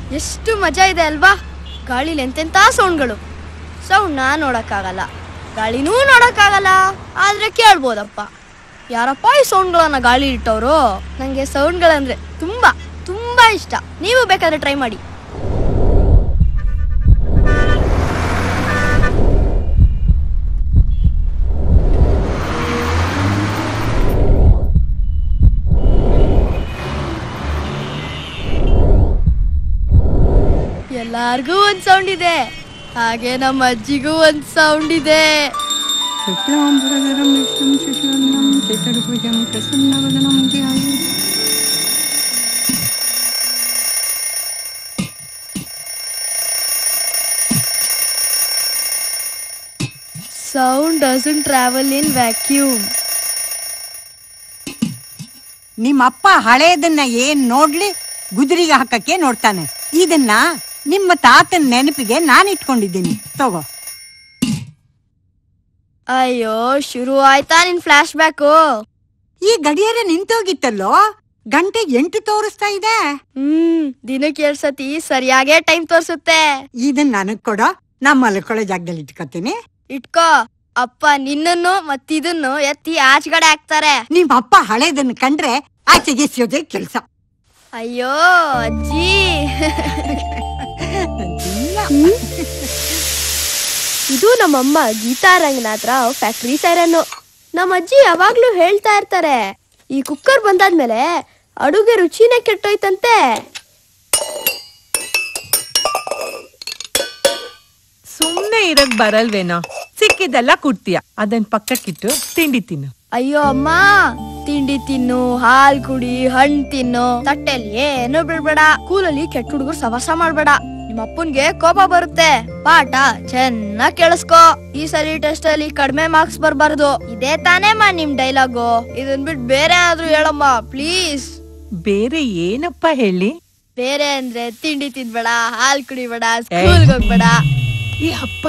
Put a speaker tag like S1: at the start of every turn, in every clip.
S1: ಎಷ್ಟು ಮಜಾ ಇದೆ ಅಲ್ವಾ ಗಾಳಿಲಿ ಎಂತೆಂಥ ಸೌಂಡ್ಗಳು ಸೌಂಡ್ ನಾ ನೋಡಕ್ಕಾಗಲ್ಲ ಗಾಳಿನೂ ನೋಡಕ್ಕಾಗಲ್ಲ ಆದ್ರೆ ಕೇಳ್ಬೋದಪ್ಪ ಯಾರಪ್ಪ ಈ ಸೌಂಡ್ಗಳನ್ನ ಗಾಳಿ ಇಟ್ಟವರು ನಂಗೆ ಸೌಂಡ್ಗಳಂದ್ರೆ ತುಂಬಾ ತುಂಬಾ ಇಷ್ಟ ನೀವು ಬೇಕಾದ್ರೆ ಟ್ರೈ ಮಾಡಿ ಎಲ್ಲಾರ್ಗೂ ಒಂದ್ ಸೌಂಡ್ ಇದೆ ಹಾಗೆ ನಮ್ಮ ಅಜ್ಜಿಗೂ ಒಂದ್ ಸೌಂಡ್ ಇದೆ
S2: ಶುಕ್ಲಾಂಬರಧರಂ ವಿಷ್ಣುಂ ಶಶಿವರ್ಣಂ ಚತುರ್ಭುಜಂ ಪ್ರಸನ್ನವದನಂ ಧ್ಯಾಯೇ
S1: sound doesn't travel in vacuum
S2: ನಿಮ್ಮಪ್ಪ ಹಳೇದನ್ನ ಏನ್ ನೋಡ್ಲಿ ಗುದ್ರಿಗೆ ಹಾಕಕ್ಕೆ ನೋಡ್ತಾನೆ ಇದನ್ನ ನಿಮ್ಮ ತಾತನ ನೆನಪಿಗೆ ನಾನು ಇಟ್ಕೊಂಡಿದ್ದೀನಿ ತಗೋ
S1: ಅಯ್ಯೋ ಶುರು ಆಯ್ತಾ ನಿನ್ ಫ್ಲಾಶ್ ಬ್ಯಾಕು
S2: ಈ ಗಡಿಯಾರ ನಿಂತೋಗಿತ್ತಲ್ಲೋ ಗಂಟೆ ಎಂಟು ತೋರಿಸ್ತಾ ಇದೆ
S1: ಹ್ಮ್ ದಿನಕ್ಕೆ ಎರಡ್ ಸತಿ ಸರಿಯಾಗೇ ಟೈಮ್ ತೋರ್ಸುತ್ತೆ
S2: ಇದನ್ನ ನನಗ್ ಕೊಡೋ ನಾ ಮಲ್ಕೊಳ್ಳೋ ಜಾಗದಲ್ಲಿ ಇಟ್ಕೊತೀನಿ
S1: ಇಟ್ಕೋ ಅಪ್ಪ ನಿನ್ನನ್ನು ಮತ್ತಿದನ್ನು ಎತ್ತಿ ಆಚೆಗಡೆ ಹಾಕ್ತಾರೆ
S2: ನಿಮ್ಮ ಅಪ್ಪ ಹಳೇದನ್ನ ಕಂಡ್ರೆ ಆಚೆಗೆ ಎಸೆಯೋದೇ ಕೆಲಸ
S1: ಅಯ್ಯೋ ಅಜ್ಜಿ ಇದು ನಮ್ಮಮ್ಮ ಗೀತಾ ರಂಗನಾಥ್ ರಾವ್ ಫ್ಯಾಕ್ಟ್ರಿ ಸೈರನ್ನು ನಮ್ಮ ಅಜ್ಜಿ ಯಾವಾಗ್ಲೂ ಹೇಳ್ತಾ ಇರ್ತಾರೆ ಈ ಕುಕ್ಕರ್ ಬಂದಾದ್ಮೇಲೆ ಅಡುಗೆ ರುಚಿನೇ ಕೆಟ್ಟೋಯ್ತಂತೆ
S3: ಸುಮ್ನೆ ಇರಕ್ ಬರಲ್ವೇನೋ ಸಿಕ್ಕಿದ್ದೆಲ್ಲ ಕುಡ್ತೀಯ ಅದನ್ ಪಕ್ಕಕ್ಕಿಟ್ಟು ತಿಂಡಿ ತಿನ್ನು
S1: ಅಯ್ಯೋ ಅಮ್ಮ ತಿಂಡಿ ತಿನ್ನು ಹಾಲ್ ಕುಡಿ ಹಣ್ಣು ತಿನ್ನು ತಟ್ಟೆಲಿ ಏನು ಬಿಡ್ಬೇಡ ಕೂಲಲ್ಲಿ ಕೆಟ್ಟ ಹುಡುಗರು ಸವಾಸ ಮಾಡ್ಬೇಡ ನಿಮ್ಮ ಅಪ್ಪನ್ಗೆ ಕೋಪ ಬರುತ್ತೆ ಪಾಠ ಚೆನ್ನಾಗ್ ಕೇಳಿಸ್ಕೋ ಈ ಸಲ ಟೆಸ್ಟ್ ಅಲ್ಲಿ ಕಡಿಮೆ ಮಾರ್ಕ್ಸ್ ಬರ್ಬಾರ್ದು ಇದೇ ತಾನೇ ಮಾ ನಿಮ್ ಡೈಲಾಗು ಇದನ್ ಬಿಟ್ ಬೇರೆ ಆದ್ರೂ ಹೇಳಮ್ಮ ಪ್ಲೀಸ್
S3: ಬೇರೆ ಏನಪ್ಪ ಹೇಳಿ
S1: ಬೇರೆ ಅಂದ್ರೆ ತಿಂಡಿ ತಿನ್ಬೇಡ ಹಾಲ್ ಕುಡಿಬೇಡ ಸ್ಕೂಲ್ಗೆ ಹೋಗ್ಬೇಡ
S3: ಈ ಅಪ್ಪ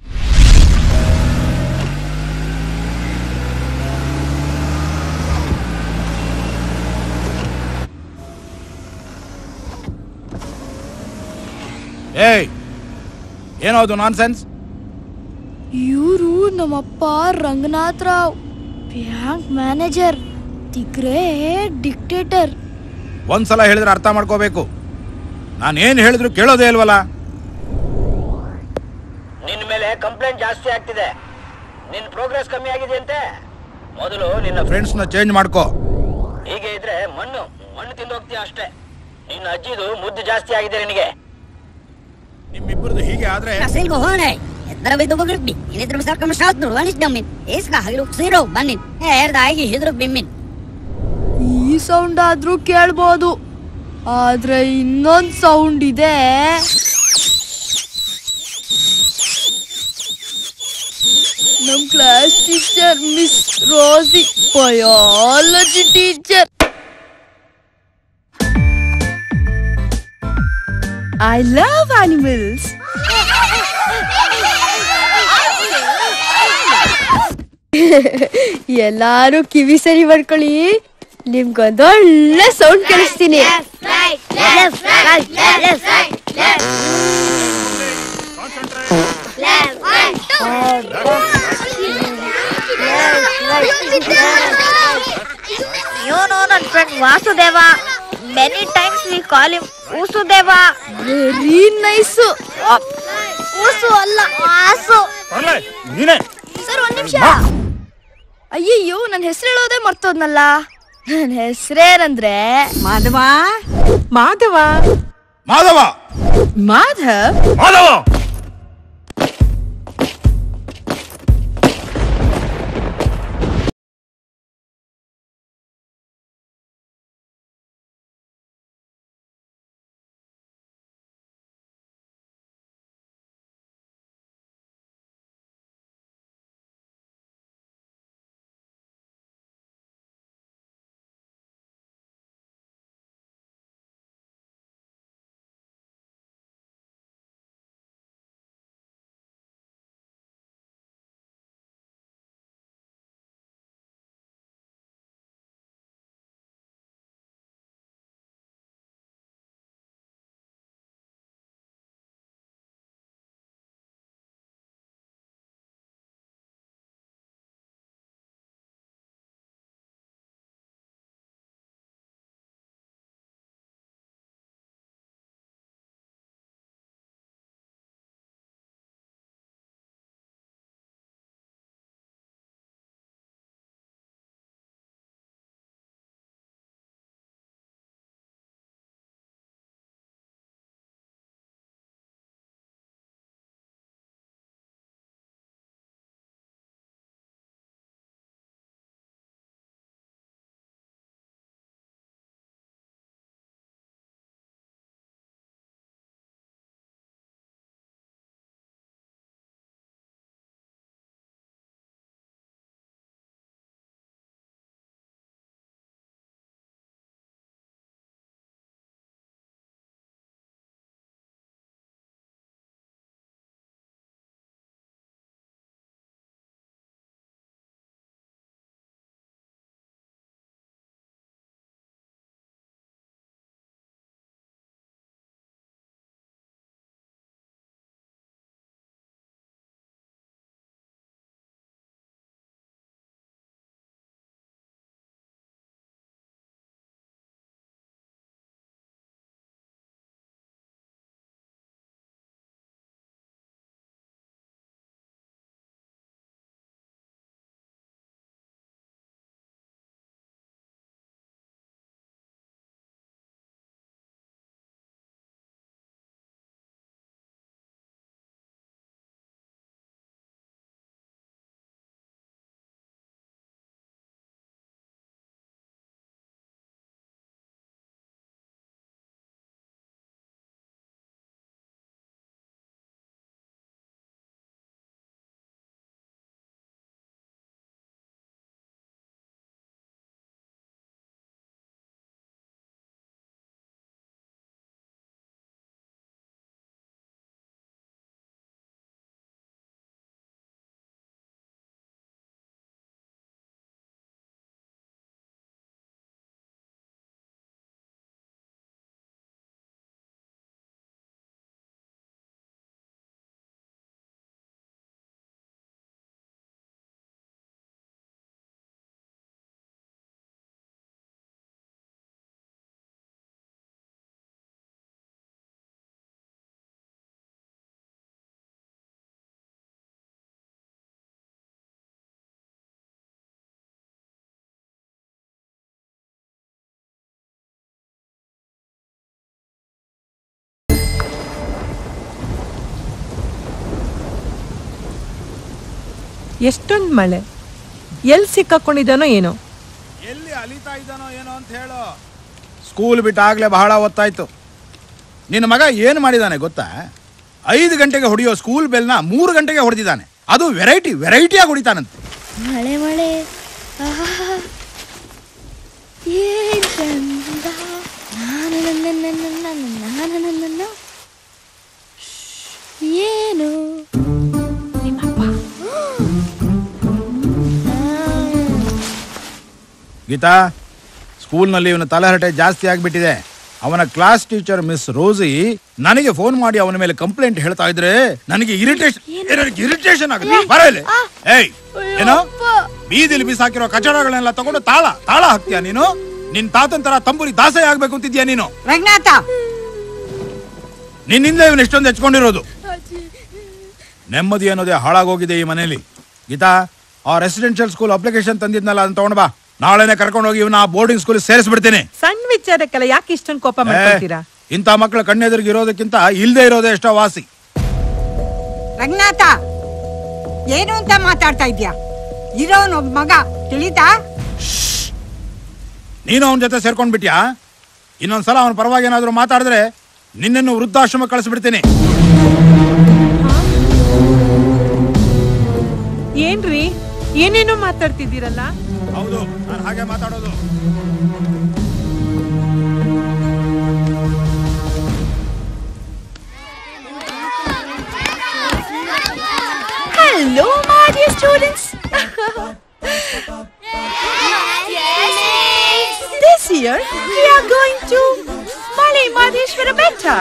S4: ಏಯ್ ಏನೋದು ನಾನ್ ಸೆನ್ಸ್
S1: ಇವರು ನಮ್ಮಪ್ಪ Ranganath Rao bank manager the great dictator
S4: ಒಂದ್ಸಲ ಹೇಳಿದ್ರೆ ಅರ್ಥ ಮಾಡ್ಕೋಬೇಕು ನಾನು ಏನ್ ಹೇಳಿದ್ರು ಕೇಳೋದೇ ಇಲ್ವಲ್ಲ
S5: ನಿನ್ನ ಮೇಲೆ ಕಂಪ್ಲೇಂಟ್ ಜಾಸ್ತಿ ಆಗ್ತಿದೆ ನಿನ್ನ ಪ್ರೋಗ್ರೆಸ್ ಕಮ್ಮಿ ಆಗಿದೆ ಅಂತೆ ಮೊದಲು ನಿನ್ನ
S4: ಫ್ರೆಂಡ್ಸ್ ನ ಚೇಂಜ್ ಮಾಡ್ಕೋ
S5: ಹೀಗೆ ಇದ್ರೆ ಮಣ್ಣು ಮಣ್ಣು ತಿಂದು ಹೋಗ್ತೀಯ ಅಷ್ಟೇ ನಿನ್ನ ಅಜ್ಜಿದು ಮುದ್ದು ಜಾಸ್ತಿ ಆಗಿದೆ ನಿನಗೆ
S4: ನಿಮ್ಮಿಬ್ಬರದು ಹೀಗೆ ಆದ್ರೆ
S6: Kasih kohonai. Darab itu begerbi. Ini terus kamu saat dulu anis damin. Es kah hiruk zero banin. Eh dai hidruk bimin.
S1: ಈ ಸೌಂಡ್ ಆದ್ರೂ ಕೇಳ್ಬೋದು ಆದ್ರೆ ಇನ್ನೊಂದ್ ಸೌಂಡ್ ಇದೆ ನಮ್ class teacher miss Rosie biology teacher I love animals ಎಲ್ಲಾರು ಕಿವಿ ಸರಿ ಮಾಡ್ಕೊಳ್ಳಿ ನಿಮ್ಗೊಂದು ಒಳ್ಳೆ ಸೌಂಡ್ ಕೇಳಿಸ್ತೀನಿ
S7: ಇವನು ನನ್ನ friend Vasudeva many times we call him Usudeva
S1: very nice
S7: Usu ಅಲ್ಲ ವಾಸು
S4: ನೀನೇ
S1: ಸರ್ ಒಂದ್ ನಿಮಿಷ ಅಯ್ಯಯ್ಯೋ ನನ್ನ ಹೆಸರು ಹೇಳೋದೇ ಮರ್ತೋದ್ನಲ್ಲ ನನ್ನ ಹೆಸರೇನಂದ್ರೆ
S2: ಮಾಧವ
S3: ಮಾಧವ
S4: ಮಾಧವ
S3: ಮಾಧವ್
S4: ಮಾಧವ
S3: ಎಷ್ಟೊಂದ್ ಮಳೆ ಎಲ್ ಸಿಕ್ಕಾಕೊಂಡಿದ್ದಾನೋ ಏನೋ
S4: ಎಲ್ಲಿ ಅಲಿತಾ ಇದ್ದಾನೋ ಏನೋ ಅಂತ ಹೇಳು ಸ್ಕೂಲ್ ಬಿಟ್ಟಾಗ್ಲೇ ಬಹಳ ಹೊತ್ತಾಯ್ತು ನಿನ್ನ ಮಗ ಏನು ಮಾಡಿದಾನೆ ಗೊತ್ತಾ ಐದು ಗಂಟೆಗೆ ಹೊಡೆಯೋ ಸ್ಕೂಲ್ ಬೆಲ್ನ ಮೂರು ಗಂಟೆಗೆ ಹೊಡೆದಿದ್ದಾನೆ ಅದು ವೆರೈಟಿ ವೆರೈಟಿಯಾಗಿ ಹೊಡಿತಾನಂತೆ
S1: ಮಳೆ ಮಳೆ ಆಹಾ. ಏನ್ ಚಂದ ನಾನು ನನ್ನ ನನ್ನ ನನ್ನ ನಾನು ನನ್ನ ನನ್ನ. ಏನು
S4: ಗೀತಾ ಸ್ಕೂಲ್ನಲ್ಲಿ ಇವನ ತಲೆಹರಟೆ ಜಾಸ್ತಿ ಆಗಿಬಿಟ್ಟಿದೆ ಅವನ ಕ್ಲಾಸ್ ಟೀಚರ್ ಮಿಸ್ ರೋಸಿ ನನಗೆ ಫೋನ್ ಮಾಡಿ ಅವನ ಮೇಲೆ ಕಂಪ್ಲೇಂಟ್ ಹೇಳ್ತಾ ಇದ್ರೆ ನನಗೆ ಇರಿಟೇಷನ್ ನನಗೆ ಇರಿಟೇಷನ್ ಆಗುತ್ತೆ ಬರ ಇಲ್ಲಿ. ಏಯ್ ಏನೋ ಬೀದಿಲಿ ಬಿಸಾಕಿರೋ ಕಚಡಗಳನ್ನೆಲ್ಲ ತಗೊಂಡು ತಾಳ ತಾಳ ಹಾಕ್ತೀಯ ನೀನು ನಿನ್ ತಾತನ್ ತರ ತಂಬುರಿ ದಾಸೆ ಆಗ್ಬೇಕು ಅಂತಿದ್ಯಾ ನೀನು
S2: ರಂಗನಾಥ
S4: ನಿನ್ನಿಂದ ಇವನು ಎಷ್ಟೊಂದು ಹೆಚ್ಕೊಂಡಿರೋದು ನೆಮ್ಮದಿ ಅನ್ನೋದೇ ಹಾಳಾಗೋಗಿದೆ ಈ ಮನೆಯಲ್ಲಿ ಗೀತಾ ಆ ರೆಸಿಡೆನ್ಷಿಯಲ್ ಸ್ಕೂಲ್ ಅಪ್ಲಿಕೇಶನ್ ತಂದಿದ್ನಲ್ಲ ಅದನ್ನ ತಗೊಂಡ್ ಬಾ ನಾಳೆನೆ ಕರ್ಕೊಂಡು ಹೋಗಿ ಇವನ ಬೋರ್ಡಿಂಗ್ ಸ್ಕೂಲ್ ಸೇರಿಸ್ಬಿಡ್ತೀನಿ
S3: ಸಣ್ಣ ವಿಚಾರಕ್ಕೆಲ್ಲ ಯಾಕೆ ಇಷ್ಟೊಂದು ಕೋಪ ಮಾಡ್ಕೊಳ್ತೀರಾ
S4: ಇಂಥ ಮಕ್ಕಳ ಕಣ್ಣೆದುರಿಗೆ ಇರೋದಕ್ಕಿಂತ ಇಲ್ದೇ ಇರೋದೇ ಎಷ್ಟೋ ವಾಸಿ
S2: ರಂಗನಾಥ ಏನು ಅಂತ ಮಾತಾಡ್ತಾ ಇದ್ಯಾ ಇರೋನ್ ಒಬ್ಬ ಮಗ ತಿಳಿತಾ
S4: ನೀನು ಅವನ ಜೊತೆ ಸೇರ್ಕೊಂಡ್ಬಿಟ್ಯಾ ಇನ್ನೊಂದ್ಸಲ ಅವನ ಪರವಾಗಿ ಏನಾದ್ರು ಮಾತಾಡಿದ್ರೆ ನಿನ್ನನ್ನು ವೃದ್ಧಾಶ್ರಮ ಕಳಿಸ್ಬಿಡ್ತೀನಿ
S3: ಏನ್ರಿ ಏನೇನೋ ಮಾತಾಡ್ತಿದ್ದೀರಲ್ಲ
S4: ಹೌದು ನಾನು ಹಾಗೆ ಮಾತಾಡೋದು
S1: Hello, my dear students. This year we are going to Malay Madheshwara Betta.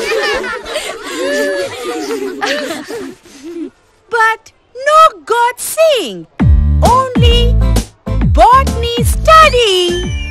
S1: but no God sing, only botany study.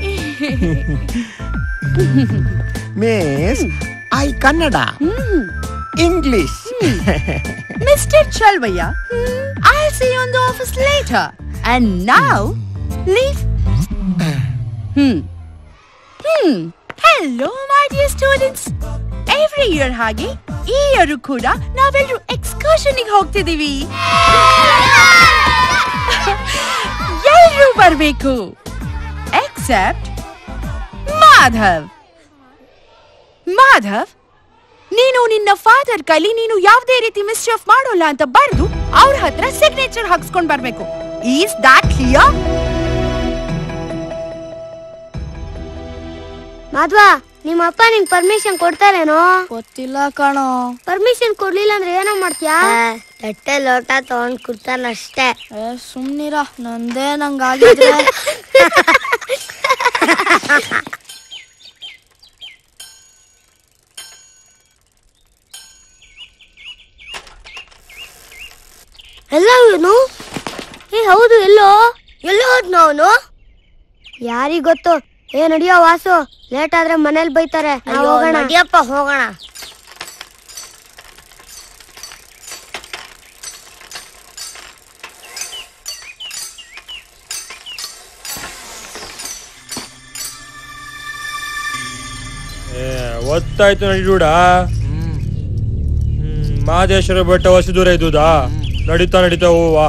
S8: Miss I Kannada English
S1: Mr. Chalvaya, I'll see you in the office later. And now, leave. Hmm. Hmm. Hello, my dear students. Every year ಹಾಗೆ ಈ year ಕೂಡ ನಾವೆಲ್ಲರೂ excursion ಹೋಗ್ತಿದೀವಿ ಎಲ್ಲರೂ ಬರ್ಬೇಕು accept Madhav Madhav ನೀನು ನಿನ್ನ father ಕೈಲಿ ನೀನು ಯಾವುದೇ ರೀತಿ ಮಿಸ್ಚೇಫ್ ಮಾಡೋಲ್ಲ ಅಂತ ಬರ್ದು ಅವ್ರ ಹತ್ರ ಸಿಗ್ನೇಚರ್ ಹಾಕ್ಸ್ಕೊಂಡ್ ಬರ್ಬೇಕು ಈಸ್ ದಾಟ್ ಕ್ಲಿಯರ್
S9: ಮಾಧ್ವ ನಿಮ್ಮ ಅಪ್ಪ ನಿಂಗ್ ಪರ್ಮಿಷನ್ ಕೊಡ್ತಾರೇನೋ
S1: ಗೊತ್ತಿಲ್ಲ ಕಣೋ
S9: ಪರ್ಮಿಷನ್ ಕೊಡ್ಲಿಲ್ಲ ಅಂದ್ರೆ ಏನೋ ಮಾಡ್ತೀಯಾ ತಟ್ಟೆ ಲೋಟ ತಗೊಂಡ್ ಕುಡ್ತಾನಷ್ಟೇ
S1: ಏ ಸುಮ್ನಿರ ನಂದೇ ನಂಗಾಗಿದ್ರೆ
S9: ಎಲ್ಲ ಇವನು ಏ ಹೌದು ಎಲ್ಲೋ ಎಲ್ಲೋ ಹೋದ್ನು ಅವನು ಯಾರಿಗ್ ಗೊತ್ತು ಏ ನಡಿಯೋ ವಾಸು ಲೇಟ್ ಆದ್ರೆ ಮನೇಲಿ ಬೈತಾರೆ ನಾವ್ ಹೋಗೋಣ ನಡಿಯಪ್ಪ ಹೋಗೋಣ
S10: ಒತ್ತಾಯ್ತು ನಡಿಡೂಡ ಮಹದೇಶ್ವರ ಬೆಟ್ಟ ಹೊಸ ದೂರ ಇದ್ದುದಾ ನಡೀತಾ ನಡೀತಾ ಹೂವಾ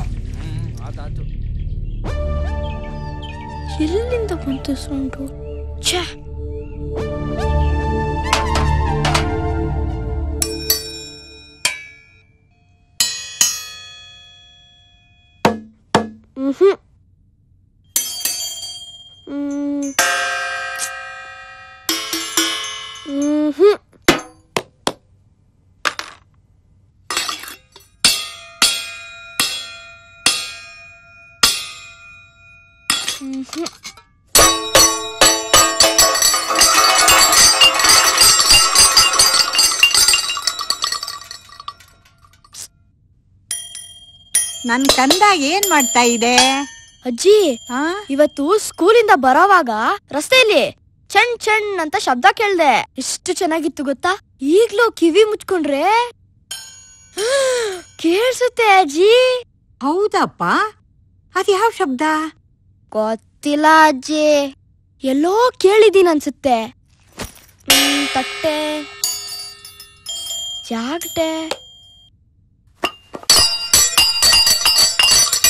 S1: ಎಲ್ಲಿಂದ ಬಂತು ಸೌಂಡು ಛೇ
S9: ಮ್ಹ್ಮ್. ಮ್. ಮ್ಹ್ಮ್.
S2: ನನ್ ಕಂದ ಏನ್ ಮಾಡ್ತಾ ಇದೆ
S1: ಅಜ್ಜಿ
S2: ಆ?
S1: ಇವತ್ತು ಸ್ಕೂಲಿಂದ ಬರೋವಾಗ ರಸ್ತೆಯಲ್ಲಿ ಚಣ್ ಚಣ್ ಅಂತ ಶಬ್ದ ಕೇಳ್ದೆ ಎಷ್ಟು ಚೆನ್ನಾಗಿತ್ತು ಗೊತ್ತಾ ಈಗ್ಲೂ ಕಿವಿ ಮುಚ್ಕೊಂಡ್ರೆ ಕೇಳಿಸುತ್ತೆ ಅಜ್ಜಿ
S2: ಹೌದಪ್ಪ ಅದ್ ಯಾವ ಶಬ್ದ
S1: ಗೊತ್ತಿಲ್ಲ ಅಜ್ಜಿ ಎಲ್ಲೋ ಕೇಳಿದೀನಿ ಅನ್ಸುತ್ತೆ ಹ್ಮ್, ತಟ್ಟೆ ಜಾಗಟೆ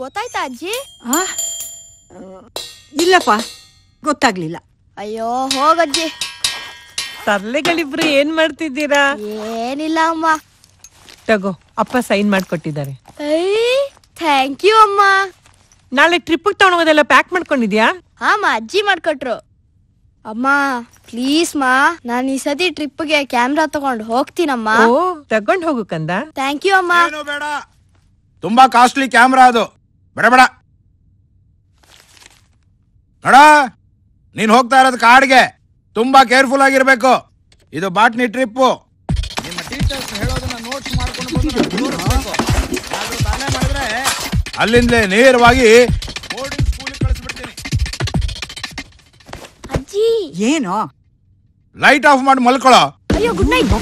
S1: ಗೊತ್ತಾಯ್ತಾ ಅಜ್ಜಿ
S2: ಆ? ಇಲ್ಲಪ್ಪ ಗೊತ್ತಾಗ್ಲಿಲ್ಲ
S1: ಅಯ್ಯೋ ಹೋಗಜ್ಜಿ
S3: ತರ್ಲೆಗಳಿಬ್ರು ಏನ್ ಮಾಡ್ತಿದ್ದೀರಾ
S1: ಏನಿಲ್ಲ ಅಮ್ಮ
S3: ತಗೋ ಅಪ್ಪ ಸೈನ್ ಮಾಡ್ಕೊಟ್ಟಿದ್ದಾರೆ
S1: ಥ್ಯಾಂಕ್ ಯು ಅಮ್ಮ
S3: ನಾಳೆ ಟ್ರಿಪ್ ತಗೊಂಡೋಗೋದೆಲ್ಲ ಪ್ಯಾಕ್ ಮಾಡ್ಕೊಂಡಿದ್ಯಾ
S1: ಅಮ್ಮ ಅಜ್ಜಿ ಮಾಡ್ಕೊಟ್ರು ಅಮ್ಮ ಪ್ಲೀಸ್ ಮಾ ನಾನು ಈ ಸತಿ ಟ್ರಿಪ್ಗೆ ಕ್ಯಾಮ್ರಾ ತಗೊಂಡು ಹೋಗ್ತೀನಮ್ಮ
S3: ಓ ತಗೊಂಡ್ ಹೋಗು ಕಂದ
S1: ಥ್ಯಾಂಕ್ ಯು ಅಮ್ಮ
S4: ಏನು ಬೇಡ ತುಂಬಾ ಕಾಸ್ಟ್ಲಿ ಕ್ಯಾಮ್ರಾ ಅದು ಬೇಡ ಬೇಡ ನೋಡ ನೀನ್ ಹೋಗ್ತಾ ಇರೋದು ಕಾಡ್ಗೆ ತುಂಬಾ ಕೇರ್ಫುಲ್ ಆಗಿರ್ಬೇಕು ಇದು ಬಾಟ್ನಿ ಟ್ರಿಪ್ ನಿಮ್ಮ ಟೀಚರ್ಸ್ ಹೇಳೋದನ್ನ ನೋಟ್ಸ್ ಮಾಡ್ಕೊಂಡು ಬಂದು ನನಗೆ ತೋರಿಸ್ಬೇಕು. ಏನಾದ್ರೂ ತಾನೇ ಮಾಡಿದ್ರೆ ಅಲ್ಲಿಂದಲೇ ನೇರವಾಗಿ ಬೋರ್ಡಿಂಗ್ ಸ್ಕೂಲಿಗೆ ಕಳಿಸ್ಬಿಡ್ತೀನಿ
S1: ಅಜ್ಜಿ
S2: ಏನೋ
S4: ಲೈಟ್ ಆಫ್ ಮಾಡಿ ಮಲ್ಕೊಳ್ಳೋ
S1: ಅಯ್ಯೋ good night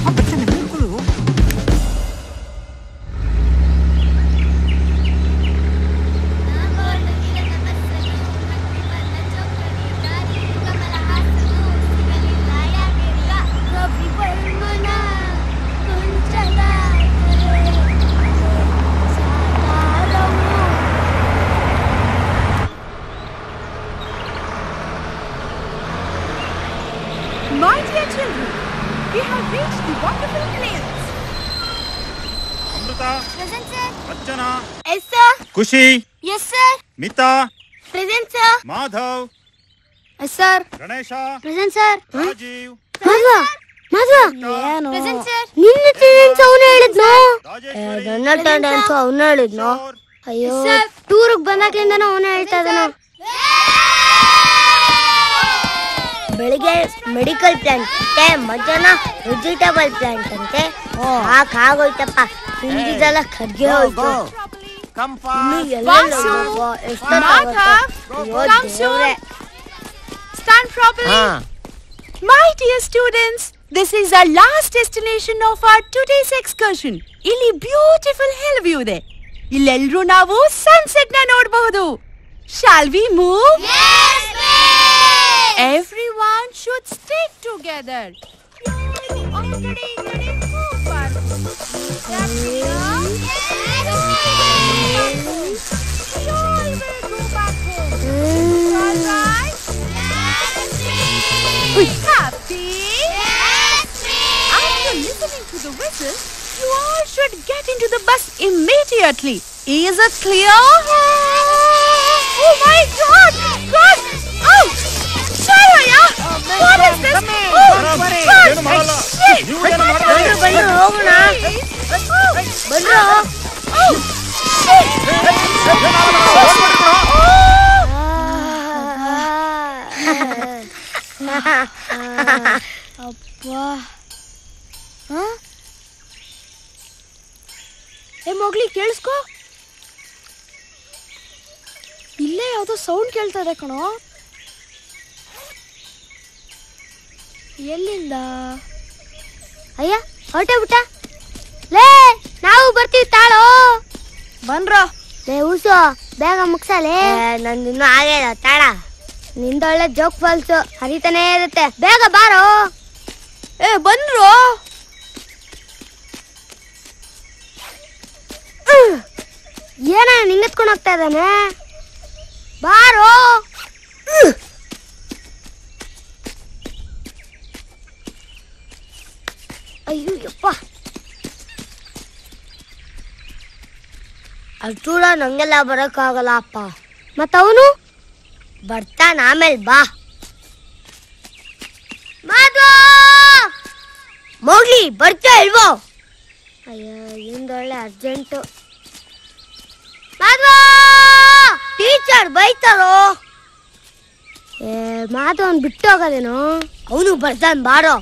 S11: My dear children, we have reached the wonderful place.
S10: Amrita Archana
S1: yes sir
S10: Khushi
S1: yes sir
S10: Mita
S1: present sir
S10: Madhav
S1: yes sir
S10: Ganesha
S9: present sir
S10: Rajeev
S9: Madhava Madhava
S1: ಏನು
S9: ನಿನ್ನ ಟೆನ್ಸ್ ಅವನು ಹೇಳಿದ್ನು
S10: ರಾಜೇಶ್ವರಿ
S9: ನನ್ನ ಟೆನ್ಸ್ ಅವನು ಹೇಳಿದ್ನು ಅಯ್ಯೋ ಟೂರ್ಗ್ ಬಂದಾಗ್ಲಿಂದನೂ ಅವನೇ ಹೇಳ್ತಾ ಇದ್ದಾನು ಬೆಳಿಗ್ಗೆ ಮೆಡಿಕಲ್ ಪ್ಲಾಂಟ್ ಅಂತೆ ಮಧ್ಯಾಹ್ನ ವೆಜಿಟೇಬಲ್ ಪ್ಲಾಂಟ್ ಅಂತೆ ಸಾಕ್ ಆಗೋಯ್ತಪ್ಪ ಹಿಂದಿದೆಲ್ಲ ಖರ್ಗೆ ಹೋಯ್ತು ಇನ್ನು ಎಲ್ಲೆಲ್ಲ ಹೋಗ್ಬೇಕು? ಎಷ್ಟೊತ್ತಾಗುತ್ತೆ? ಅಯ್ಯೋ ದೇವ್ರೇ.
S11: Stand properly. My dear students, this is our last destination of our today's excursion. ಇಲ್ಲಿ ಬ್ಯೂಟಿಫುಲ್ ಹಿಲ್ ವ್ಯೂ ಇದೆ ಇಲ್ಲೆಲ್ರೂ ನಾವು ಸನ್ಸೆಟ್ ನ ನೋಡಬಹುದು shall we move every one should stick together Happy? After listening to the whistle, you all should get into the bus immediately. Is it clear? Oh my God! God! Oh! Sharaya! What is this? Oh, God!
S10: ಏನು ಮಾಡಲ್ಲ.
S11: Shit!
S10: ನೀವು ಏನು ಮಾಡಲ್ಲ.
S9: ಬನ್ರು, ಬನ್ರು, ಹೋಗೋಣ. ಬನ್ರು.
S11: Oh!
S1: ಅಪ್ಪಾ ಹ? ಏ ಮಗ್ಲಿ ಕೇಳಿಸ್ಕೊ ಇಲ್ಲೇ ಯಾವ್ದೋ ಸೌಂಡ್ ಕೇಳ್ತಾ ಇದೆ ಕಣೋ ಎಲ್ಲಿಂದ
S9: ಅಯ್ಯ ಹೊರಟೆ ಬಿಟ್ಟ ಲೇ ನಾವು ಬರ್ತೀವಿ ತಾಳೋ
S1: ಬನ್ರೋ
S9: ಲೇ ಉಸು ಬೇಗ ಮುಗ್ಸಲೇ ನಂದಿನ್ನೂ ಆಗಿಲ್ಲ ತಾಳ ನಿಂದೊಳ್ಳೆ ಜೋಕ್ ಫಾಲ್ಸು ಹರಿತಾನೇ ಇರುತ್ತೆ ಬೇಗ ಬಾರೋ
S1: ಏ ಬನ್ರೋ
S9: ಏನ ನಿಂಗೆತ್ಕೊಂಡು ಹೋಗ್ತಾ ಇದ್ದಾನೆ ಬಾರೋ ಅಯ್ಯೋ ಯಪ್ಪ ಅಷ್ಟೂರ ನಂಗೆಲ್ಲ ಬರಕ್ಕಾಗಲ್ಲ ಅಪ್ಪ ಮತ್ತವನು ಬರ್ತಾನ ಆಮೇಲೆ ಬಾ ಮಾಧವ ಮೋಗ್ಲಿ ಬರ್ತಾ ಇಲ್ವೋ ಅಯ್ಯೋ ಇಂದೊಳ್ಳೆ ಅರ್ಜೆಂಟು ಮಾಧವ ಟೀಚರ್ ಬೈತಾರೋ ಏ ಮಾಧವನ್ ಬಿಟ್ಟು ಹೋಗೋದೇನೋ ಅವನು ಬರ್ತಾನೆ ಬಾರೋ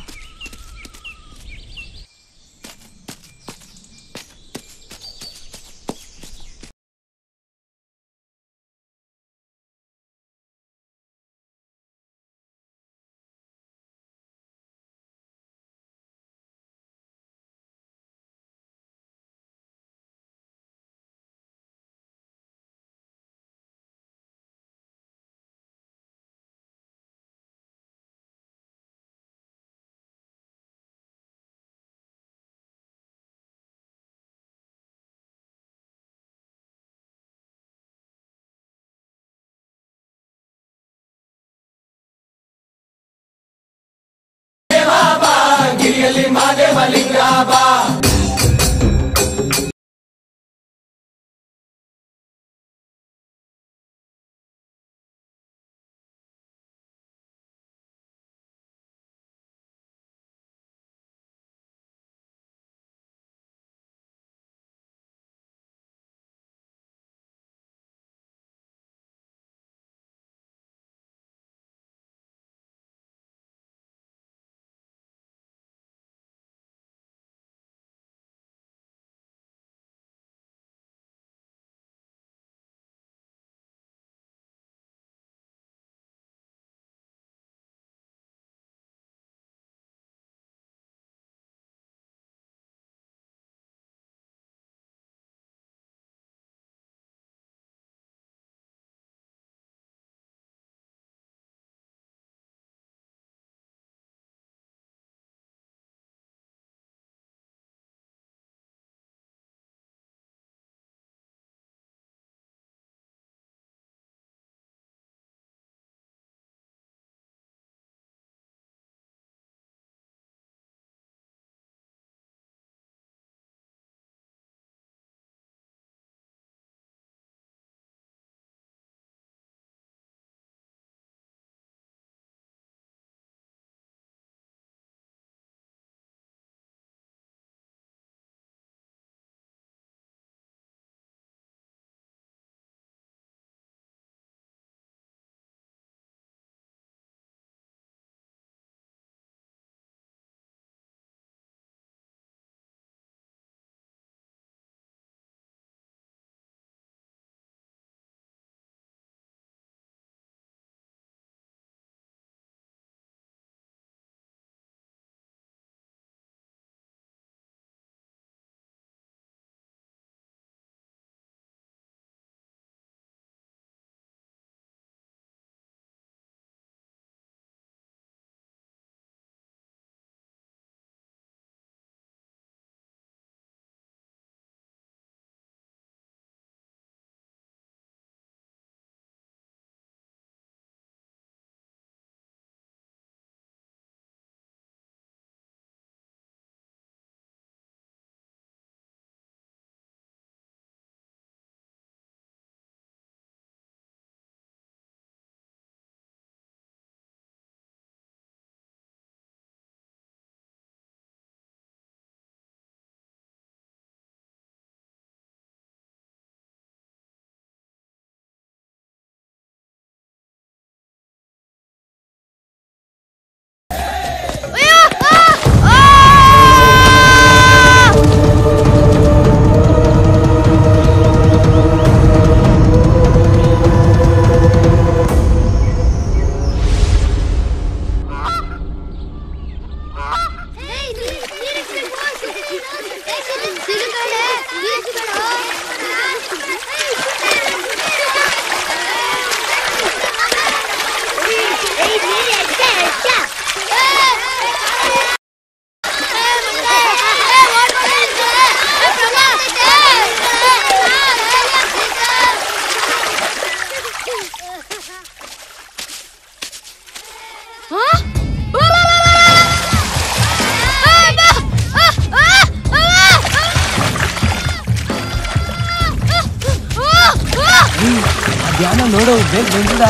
S12: ನೋಡು ಬೇಗ ಬಂದಿದ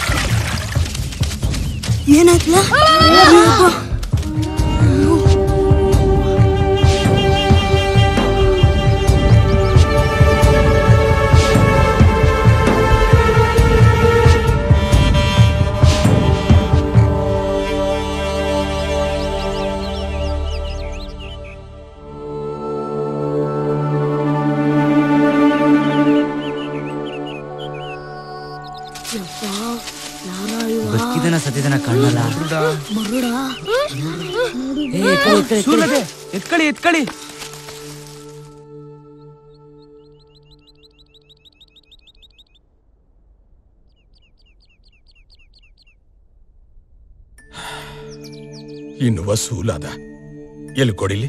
S9: ಏನಾಯ್ತಲ್ಲ
S12: ಬದುಕಿದನ ಸತ್ತಿದನ ಕಾಣಲ್ಲ ಏ, ಎತ್ಕೊಳ್ಳಿ, ಎತ್ಕೊಳ್ಳಿ, ಎತ್ಕೊಳ್ಳಿ. ಎತ್ಕೊಳ್ಳಿ ಎತ್ಕೊಳ್ಳಿ
S13: ಇನ್ನು ವಸೂಲಾದ ಎಲ್ಲಿ ಕೊಡಿಲಿ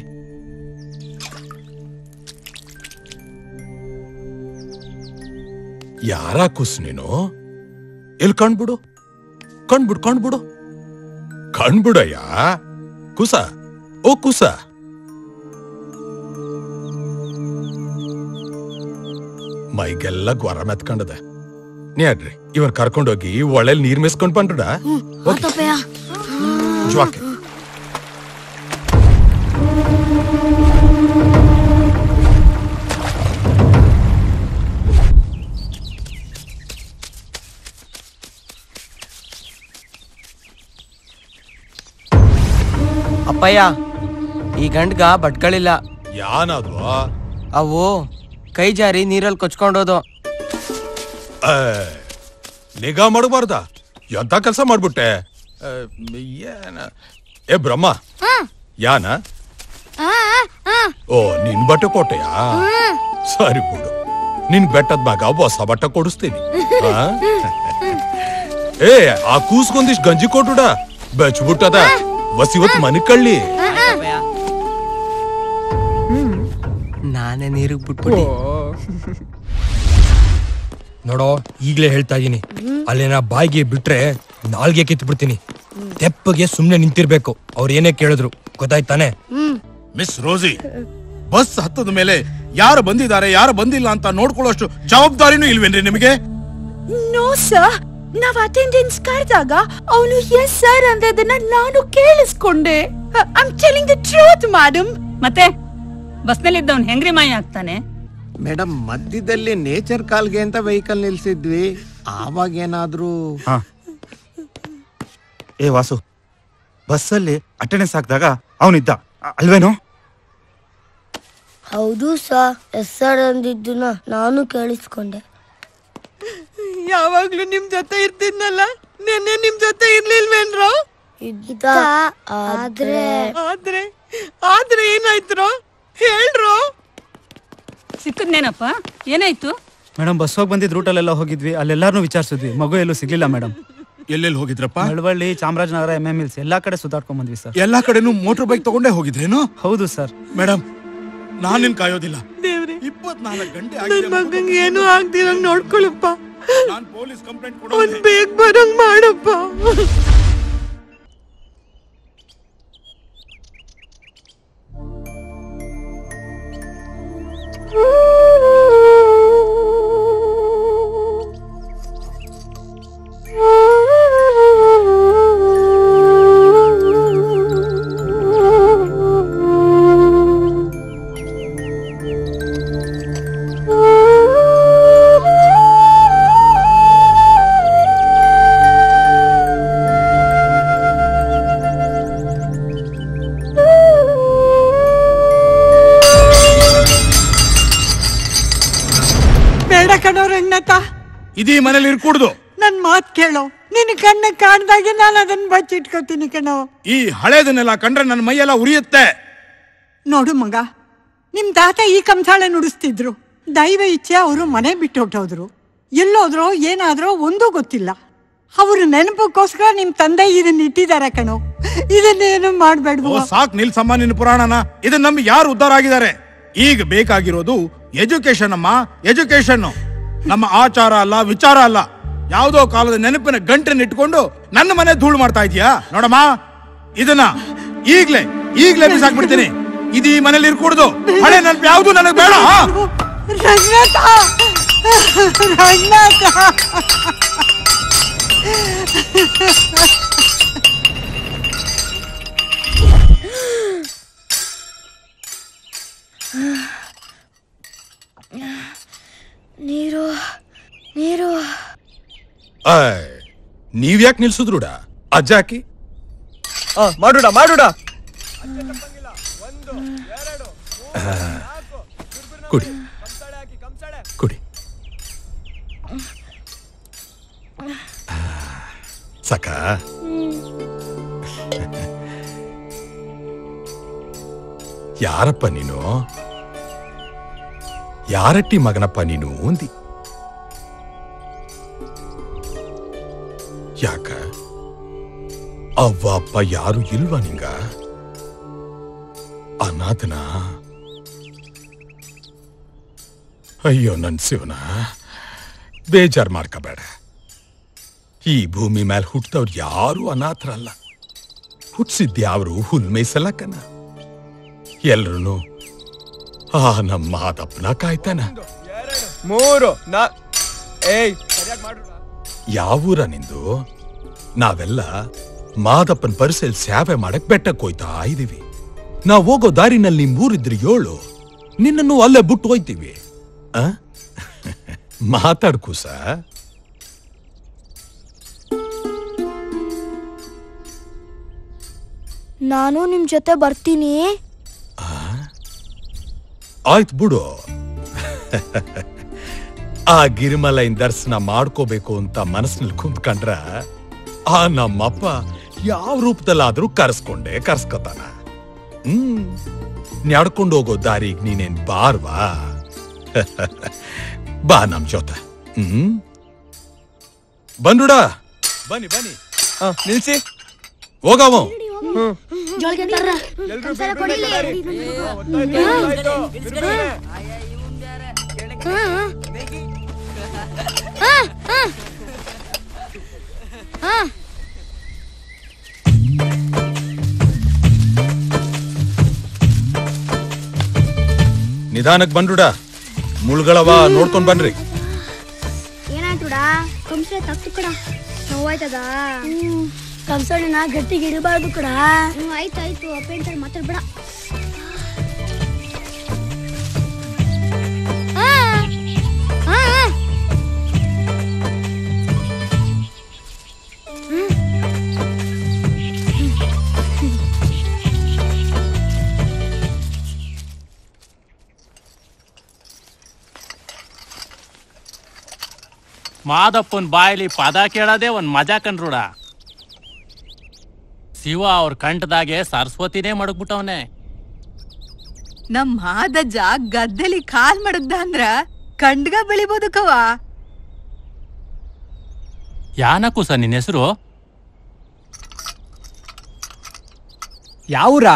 S13: ಯಾರ ಕುಸ್ ನೀನು ಎಲ್ಲಿ ಕಣ್ಬಿಡು ಕಣ್ಬಿಡು ಕಣ್ಬಿಡು ಕಣ್ಬಿಡಯ್ಯ ಕುಸ ಓ ಕುಸ ಮೈಗೆಲ್ಲ ಗ್ವರ ಮೆತ್ಕೊಂಡದ ನೀಡ್ರಿ ಇವನ್ ಕರ್ಕೊಂಡೋಗಿ ಒಳ್ಳೆಲ್ ನೀರ್ ಮೇಸ್ಕೊಂಡ್ ಬಂದ್ಬಿಡ
S9: ಆತಪ್ಪಯ್ಯ
S13: ಜ್ವಾಕೆ
S12: ಅಪ್ಪಯ್ಯ ಈ ಗಂಡ್ಗ ಬಟ್ಗಳಿಲ್ಲ
S13: ಯಾನದು
S12: ಅವು ಕೈ ಜಾರಿ ನೀರಲ್ಲಿ ಕೊಚ್ಕೊಂಡೋದು
S13: ಏ, ನಿಗಾ ಮಾಡಬಾರ್ದ ಎಂತ ಕೆಲಸ ಮಾಡ್ಬಿಟ್ಟೆ ಏ, ಏನ ಏ ಬ್ರಹ್ಮ ಯಾನ ಓ ನಿನ್ ಬಟ್ಟೆ ಕೊಟ್ಟೆಯಾ ಸರಿ ಬಿಡು ನಿನ್ ಬೆಟ್ಟದ ಮ್ಯಾಗ ಹೊಸ ಬಟ್ಟೆ ಕೊಡಿಸ್ತೀನಿ ಆ? ಏ ಆ ಕೂಸ್ಗೊಂದಿಷ್ಟು ಗಂಜಿ ಕೊಟ್ಟುಡ ಬೆಚ್ಬಿಟ್ಟದ ಬಸ್ ಇವತ್ತು ಮನೆ ಕಳ್ಳಿ
S12: ನಾನೇ ನೀರಿಗೆ ಬಿಟ್ಬಿಟ್ಟು
S10: ನೋಡೋ ಈಗ್ಲೇ ಹೇಳ್ತಾ ಇದೀನಿ ಅಲ್ಲೇನ ಬಾಯಿಗೆ ಬಿಟ್ರೆ ನಾಲ್ಗೆ ಕಿತ್ತು ಬಿಡ್ತೀನಿ ತೆಪ್ಪಗೆ ಸುಮ್ನೆ ನಿಂತಿರ್ಬೇಕು ಅವ್ರ ಏನೇ ಕೇಳಿದ್ರು ಗೊತ್ತಾಯ್ತಾನೆ
S4: ಮಿಸ್ ರೋಸಿ ಬಸ್ ಹತ್ತದ ಮೇಲೆ ಯಾರು ಬಂದಿದ್ದಾರೆ ಯಾರು ಬಂದಿಲ್ಲ ಅಂತ ನೋಡ್ಕೊಳ್ಳೋಷ್ಟು ಜವಾಬ್ದಾರಿನೂ ಇಲ್ವೇನ್ರಿ ನಿಮಗೆ
S11: ನೋ ಸರ್ ನಾವ್ ಅಟೆಂಡೆನ್ಸ್ ಕರೆದಾಗ ಅವನು ಎಸ್ ಸರ್ ಅಂದದನ್ನ ನಾನು ಕೇಳಿಸ್ಕೊಂಡೆ I'm telling the truth madam
S14: ಮತ್ತೆ ಬಸ್ನಲ್ಲಿ ಇದ್ದವನ್ ಹೆಂಗ್ರಿ ಮಾಯ ಆಗ್ತಾನೆ
S8: ಮೇಡಮ್ ಮಧ್ಯದಲ್ಲಿ ನೇಚರ್ ಕಾಲ್ಗೆ ಅಂತ ವೆಹಿಕಲ್ ನಿಲ್ಸಿದ್ವಿ ಆವಾಗ ಏನಾದ್ರೂ
S15: ಏ ವಾಸು ಬಸ್ಸಲ್ಲಿ ಅಟೆಂಡೆನ್ಸ್ ಹಾಕಿದಾಗ ಅವನಿದ್ದ ಅಲ್ವೇನೋ
S9: ಹೌದು ಸರ್ ಎಸ್ ಸರ್ ಅಂದಿದ್ದನ್ನ ನಾನು ಕೇಳಿಸ್ಕೊಂಡೆ
S11: ಯಾವಾಗ್ಲೂ ನಿಮ್ ಜೊತೆ ಇರ್ತಿದ್ನಲ್ಲ ನೆನ್ನೆ ನಿಮ್ ಜೊತೆ ಇರ್ಲಿಲ್ವೇನ್ರೋ
S9: ಇದ್ದ ಆದ್ರೆ
S11: ಆದ್ರೆ ಆದ್ರೆ ಏನಾಯ್ತ್ರೋ ಹೇಳ್ರೋ
S14: ಸಿಕ್ಕದ್ನೇನಪ್ಪ ಏನಾಯ್ತು
S16: ಮೇಡಮ್ ಬಸ್ ಹೋಗಿ ಬಂದಿದ್ ರೂಟಲ್ಲೆಲ್ಲ ಹೋಗಿದ್ವಿ ಅಲ್ಲೆಲ್ಲಾರನು ವಿಚಾರಿಸಿದ್ವಿ ಮಗು ಎಲ್ಲೂ ಸಿಗ್ಲಿಲ್ಲ ಮೇಡಮ್
S4: ಎಲ್ಲೆಲ್ಲಿ ಹೋಗಿದ್ರಪ್ಪ
S16: ಮಳವಳ್ಳಿ ಚಾಮರಾಜನಗರ ಎಂ ಎಂ ಎಲ್ಲಾ ಕಡೆ ಸುತ್ತಾಡ್ಕೊಂಡ್ ಬಂದ್ವಿ ಸರ್
S4: ಎಲ್ಲಾ ಕಡೆನೂ ಮೋಟರ್ ಬೈಕ್ ತಗೊಂಡೇ ಹೋಗಿದ್ರೇನು
S16: ಹೌದು ಸರ್
S4: ಮೇಡಮ್ ನಾನ್ ನಿನ್ ಕಾಯೋದಿಲ್ಲ
S11: ದೇವ್ರೆ
S4: ಇಪ್ಪತ್ನಾಲ್ಕು ಗಂಟೆ
S11: ನನ್ ಮಗಂಗ್ ಏನು ಆಗ್ದಿರಂಗ್ ನೋಡ್ಕೊಳಪ್ಪ
S4: ನಾನ್ ಪೊಲೀಸ್ ಕಂಪ್ಲೇಂಟ್
S11: ಅವ್ನ್ ಬೇಗ ಬರಂಗ್ ಮಾಡಪ್ಪ
S2: ಬೇಡ ಕಣೋ ರಂಗನಾಥ
S4: ಇದೀ ಮನೇಲಿ ಇರ್ಕೂಡ್ದು
S2: ನನ್ ಮಾತ್ ಕೇಳೋ ನಿನ್ ಕಣ್ಣ ಕಾಣ್ದಾಗೆ ನಾನು ಅದನ್ನ ಬಚ್ಚಿಟ್ಕೋತೀನಿ ಕಣೋ
S4: ಈ ಹಳೇದನ್ನೆಲ್ಲ ಕಂಡ್ರೆ ನನ್ನ ಮೈಯೆಲ್ಲ ಉರಿಯುತ್ತೆ
S2: ನೋಡು ಮಗ ನಿಮ್ ತಾತ ಈ ಕಂಸಾಳೆ ನುಡಿಸ್ತಿದ್ರು ದೈವ ಇಚ್ಛೆ ಅವರು ಮನೆ ಬಿಟ್ಟು ಹೊಟ್ಟೋದ್ರು ಎಲ್ಲೋದ್ರೋ ಏನಾದ್ರೋ ಒಂದೂ ಗೊತ್ತಿಲ್ಲ ಅವ್ರ ನೆನಪಕ್ಕೋಸ್ಕರ ನಿಮ್ ತಂದೆ ಇದನ್ನ ಇಟ್ಟಿದ್ದಾರೆ ಕಣೋ ಇದನ್ನೇನು
S4: ಓ
S2: ಮಾಡ್ಬೇಡ್ವು
S4: ಸಾಕ್ ನಿಲ್ಸಮ್ಮ ನಿನ್ನ ಪುರಾಣನ ಇದನ್ನ ನಂಬಿ ಯಾರು ಉದ್ಧಾರ ಆಗಿದ್ದಾರೆ ಈಗ ಬೇಕಾಗಿರೋದು ಎಜುಕೇಶನ್ ಅಮ್ಮ ಎಜುಕೇಶನ್ ನಮ್ಮ ಆಚಾರ ಅಲ್ಲ ವಿಚಾರ ಅಲ್ಲ ಯಾವುದೋ ಕಾಲದ ನೆನಪಿನ ಗಂಟೆನ ಇಟ್ಕೊಂಡು ನನ್ನ ಮನೆ ಧೂಳು ಮಾಡ್ತಾ ಇದೀಯಾ ನೋಡಮ್ಮ ಇದನ್ನ ಈಗ್ಲೇ ಈಗ್ಲೇ ಬಿಸಾಕ್ಬಿಡ್ತೀನಿ ಇದು ಈ ಮನೇಲಿ ಇರ್ಕೂಡ್ದು ಹಳೆ ನೆನಪು ಯಾವುದು ನನಗೆ ಬೇಡ
S2: ರಂಗನಾಥ ರಂಗನಾಥ
S1: ನೀರು ನೀರು
S13: ಆಯ್ ನೀವ್ಯಾಕೆ ನಿಲ್ಸುದ್ರುಡ ಅಜ್ಜ ಹಾಕಿ
S12: ಮಾಡುಡ ಮಾಡುಡ
S13: ಆ, ಕುಡಿ ಕುಡಿ ಆ, ಸಾಕ ಯಾರಪ್ಪ ನೀನು ಯಾರಟ್ಟಿ ಮಗನಪ್ಪ ನೀನು ಅಂದಿ ಯಾಕ ಅವ್ವ ಅಪ್ಪ ಯಾರು ಇಲ್ವಾ ನಿಂಗ ಅನಾಥನ ಅಯ್ಯೋ ನನ್ ಶಿವನ ಬೇಜಾರ್ ಮಾಡ್ಕೋಬೇಡ ಈ ಭೂಮಿ ಮೇಲೆ ಹುಟ್ಟದವ್ರು ಯಾರು ಅನಾಥರಲ್ಲ ಹುಟ್ಸಿದ್ಯಾವ್ರು ಹುಲ್ ಮೇಯ್ಸಲಕ್ಕನ ಎಲ್ರು ಆ ನಮ್ಮ ಮಾದಪ್ಪನ ಕಾಯ್ತಾನ
S12: ಮೂರು ನಾ ಏಯ್
S13: ಯಾವೂರ ನಿಂದು ನಾವೆಲ್ಲ ಮಾದಪ್ಪನ ಪರಿಸಲ್ ಸೇವೆ ಮಾಡಕ್ ಬೆಟ್ಟಕ್ಕೆ ಹೋಯ್ತಾ ಇದೀವಿ ನಾವ್ ಹೋಗೋ ದಾರಿನಲ್ಲಿ ನಿಮ್ ಊರಿದ್ರೆ ಏಳು ನಿನ್ನನ್ನು ಅಲ್ಲೇ ಬಿಟ್ಟು ಹೋಯ್ತೀವಿ ಆ ಮಾತಾಡ್ಕೂಸ
S1: ನಾನು ನಿಮ್ ಜೊತೆ ಬರ್ತೀನಿ
S13: ಆಯ್ತು ಬಿಡು ಆ ಗಿರಿಮಲೈನ್ ದರ್ಶನ ಮಾಡ್ಕೋಬೇಕು ಅಂತ ಮನಸ್ಸಿನಲ್ಲಿ ಕುಂತ್ಕೊಂಡ್ರ ಆ ನಮ್ಮಪ್ಪ ಯಾವ ರೂಪದಲ್ಲಾದ್ರೂ ಕರ್ಸ್ಕೊಂಡೆ ಕರ್ಸ್ಕೊತಾನ ಹ್ಮ್ ನಡ್ಕೊಂಡು ಹೋಗೋ ದಾರಿಗ್ ನೀನೇನ್ ಬಾರ್ವಾ ಬಾ ನಮ್ ಜೊತೆ ಹ್ಮ್ ಬಂದುಡ ಬನ್ನಿ ಬನ್ನಿ
S12: ನಿಲ್ಸಿ
S13: ಹೋಗವ
S9: ಜೋಳಿಗೆ ತರ್ರ ಕಂಸಾಳೆ ಕೊಡಿಲಿ. ಹ್ಮ್. ಹ್ಮ್, ಹ್ಮ್. ಹ್ಮ್.
S13: ನಿಧಾನಕ್ ಬಂದುಡ ಮುಳ್ಗಳವ ನೋಡ್ಕೊಂಡ್ ಬನ್ರಿ
S9: ಏನಾಯ್ತುಡ ಕಂಸಾಳೆ ತಪ್ಪು ಕಡ ನೋವಾಯ್ತದ ಕಂಸಾಳೆನ ಗಟ್ಟಿಗೆ ಇಡಬಾರ್ದು ಕಡ ಹ್ಮ್ ಆಯ್ತಾಯ್ತು ಅಪ್ಪ ಮಾತಾಡ್ಬೇಡ ಆ, ಆ, ಆ.
S17: ಮಾದಪ್ಪನ್ ಬಾಯಲ್ಲಿ ಪದ ಕೇಳೋದೇ ಒಂದ್ ಮಜಾ ಕಣ್ರುಡ ಶಿವ ಅವ್ರ ಕಂಠದಾಗೆ ಸರಸ್ವತಿನೇ ಮಡಗ್ಬಿಟ್ಟವನೆ
S3: ನಮ್ ಮಾದಜ್ಜ ಗದ್ದೆಲಿ ಕಾಲ್ ಮಡಗ್ದ ಅಂದ್ರ ಕಂಡ್ಗ ಬೆಳಿಬೋದು ಕವ
S17: ಯಾನಕ್ಕೂ ಸರ್ ನಿನ್ನ ಹೆಸರು
S18: ಯಾವೂರ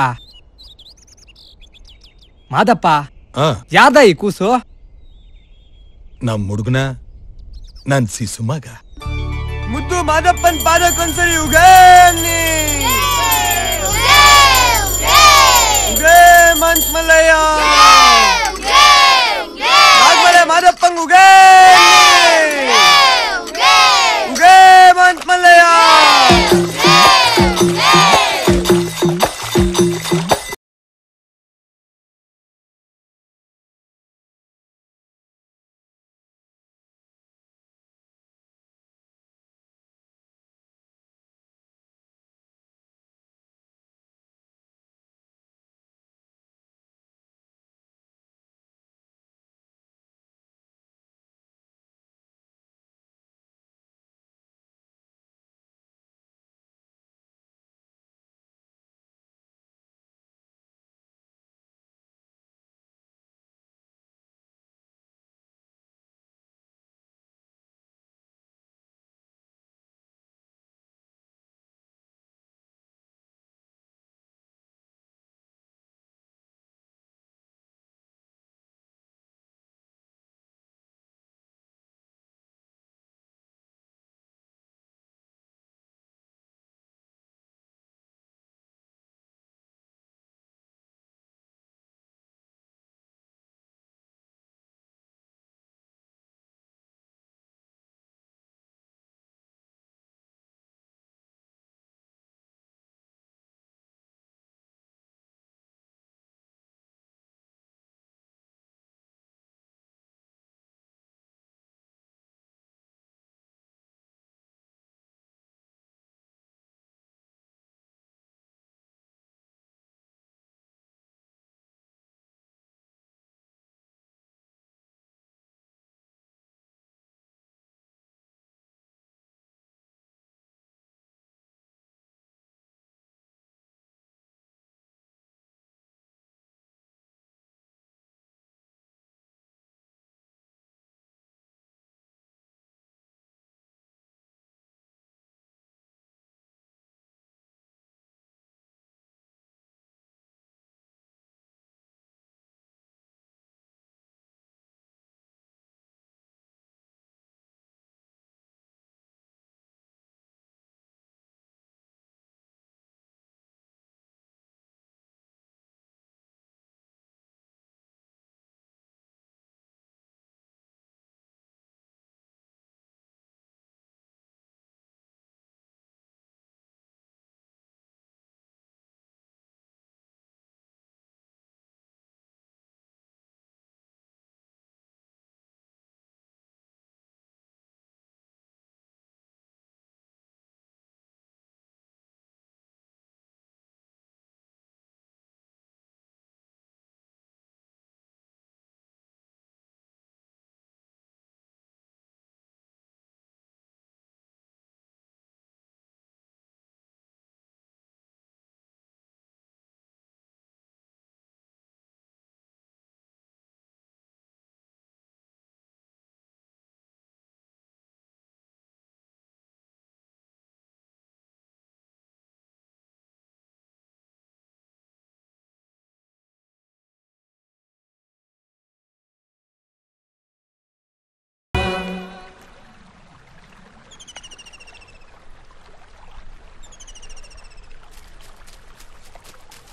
S18: ಮಾದಪ್ಪ
S13: ಆ
S18: ಯಾದ ಈ ಕೂಸು
S13: ನಮ್ ಹುಡುಗನ ನನ್ ಸಿಸು ಮಗ
S12: ಮುದ್ದು ಮಾದಪ್ಪನ್ ಪಾದಕ್ಕೊಂದ್ಸರಿ ಉಗೇನಿ ಉಗೇ ಮನ್ಸ್ಮಲ್ಲಯ್ಯ ನಾಗ್ಮಲೆ ಮಾದಪ್ಪಂಗ್ ಉಗೇನಿ ಉಗೇ ಮನ್ಸ್ಮಲ್ಲಯ್ಯ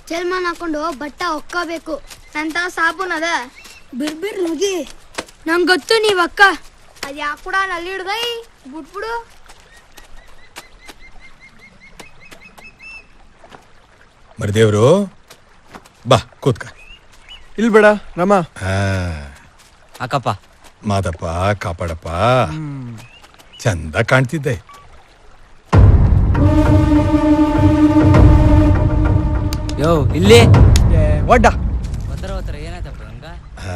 S9: ಚೇಲ್ಮಾನ್ ಹಾಕೊಂಡು ಬಟ್ಟ ಒಕ್ಕೋಬೇಕು ಅಂತ ಸಾಬೂನ್ ಅದ ಬಿರ್ಬಿರ್ ನುಗಿ ನಮ್ಗ್ ಗೊತ್ತು ನೀವ್ ಅಕ್ಕ ಅದ್ ಯಾಕ್ ಕೂಡ ನಲ್ಲಿ ಹಿಡ್ದೈ ಬಿಟ್ಬಿಡು
S13: ಮರಿದೇವ್ರು ಬಾ ಕೂತ್ಕ
S12: ಇಲ್ ಬೇಡ ರಮ
S13: ಅಕ್ಕಪ್ಪ ಮಾದಪ್ಪ ಕಾಪಾಡಪ್ಪ ಚಂದ ಕಾಣ್ತಿದ್ದೆ
S12: ಯೋ ಇಲ್ಲಿ ಒಡ್ಡ
S13: ಆ,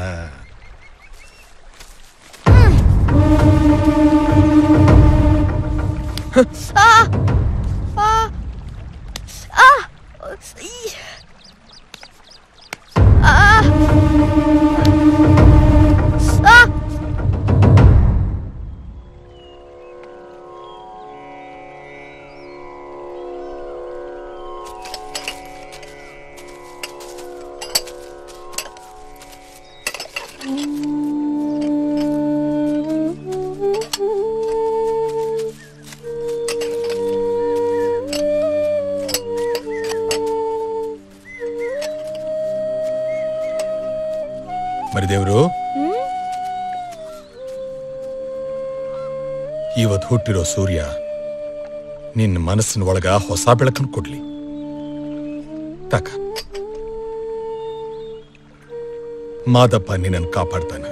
S1: ಆ ಆ ಆ ಈ. ಆ ಆ
S13: ಮರಿದೇವ್ರು ಇವತ್ ಹುಟ್ಟಿರೋ ಸೂರ್ಯ ನಿನ್ನ ಮನಸ್ಸಿನ ಒಳಗ ಹೊಸ ಬೆಳಕನ್ನು ಕೊಡ್ಲಿ ತಕ ಮಾದಪ್ಪ ನಿನ್ನನ್ನು ಕಾಪಾಡ್ತಾನ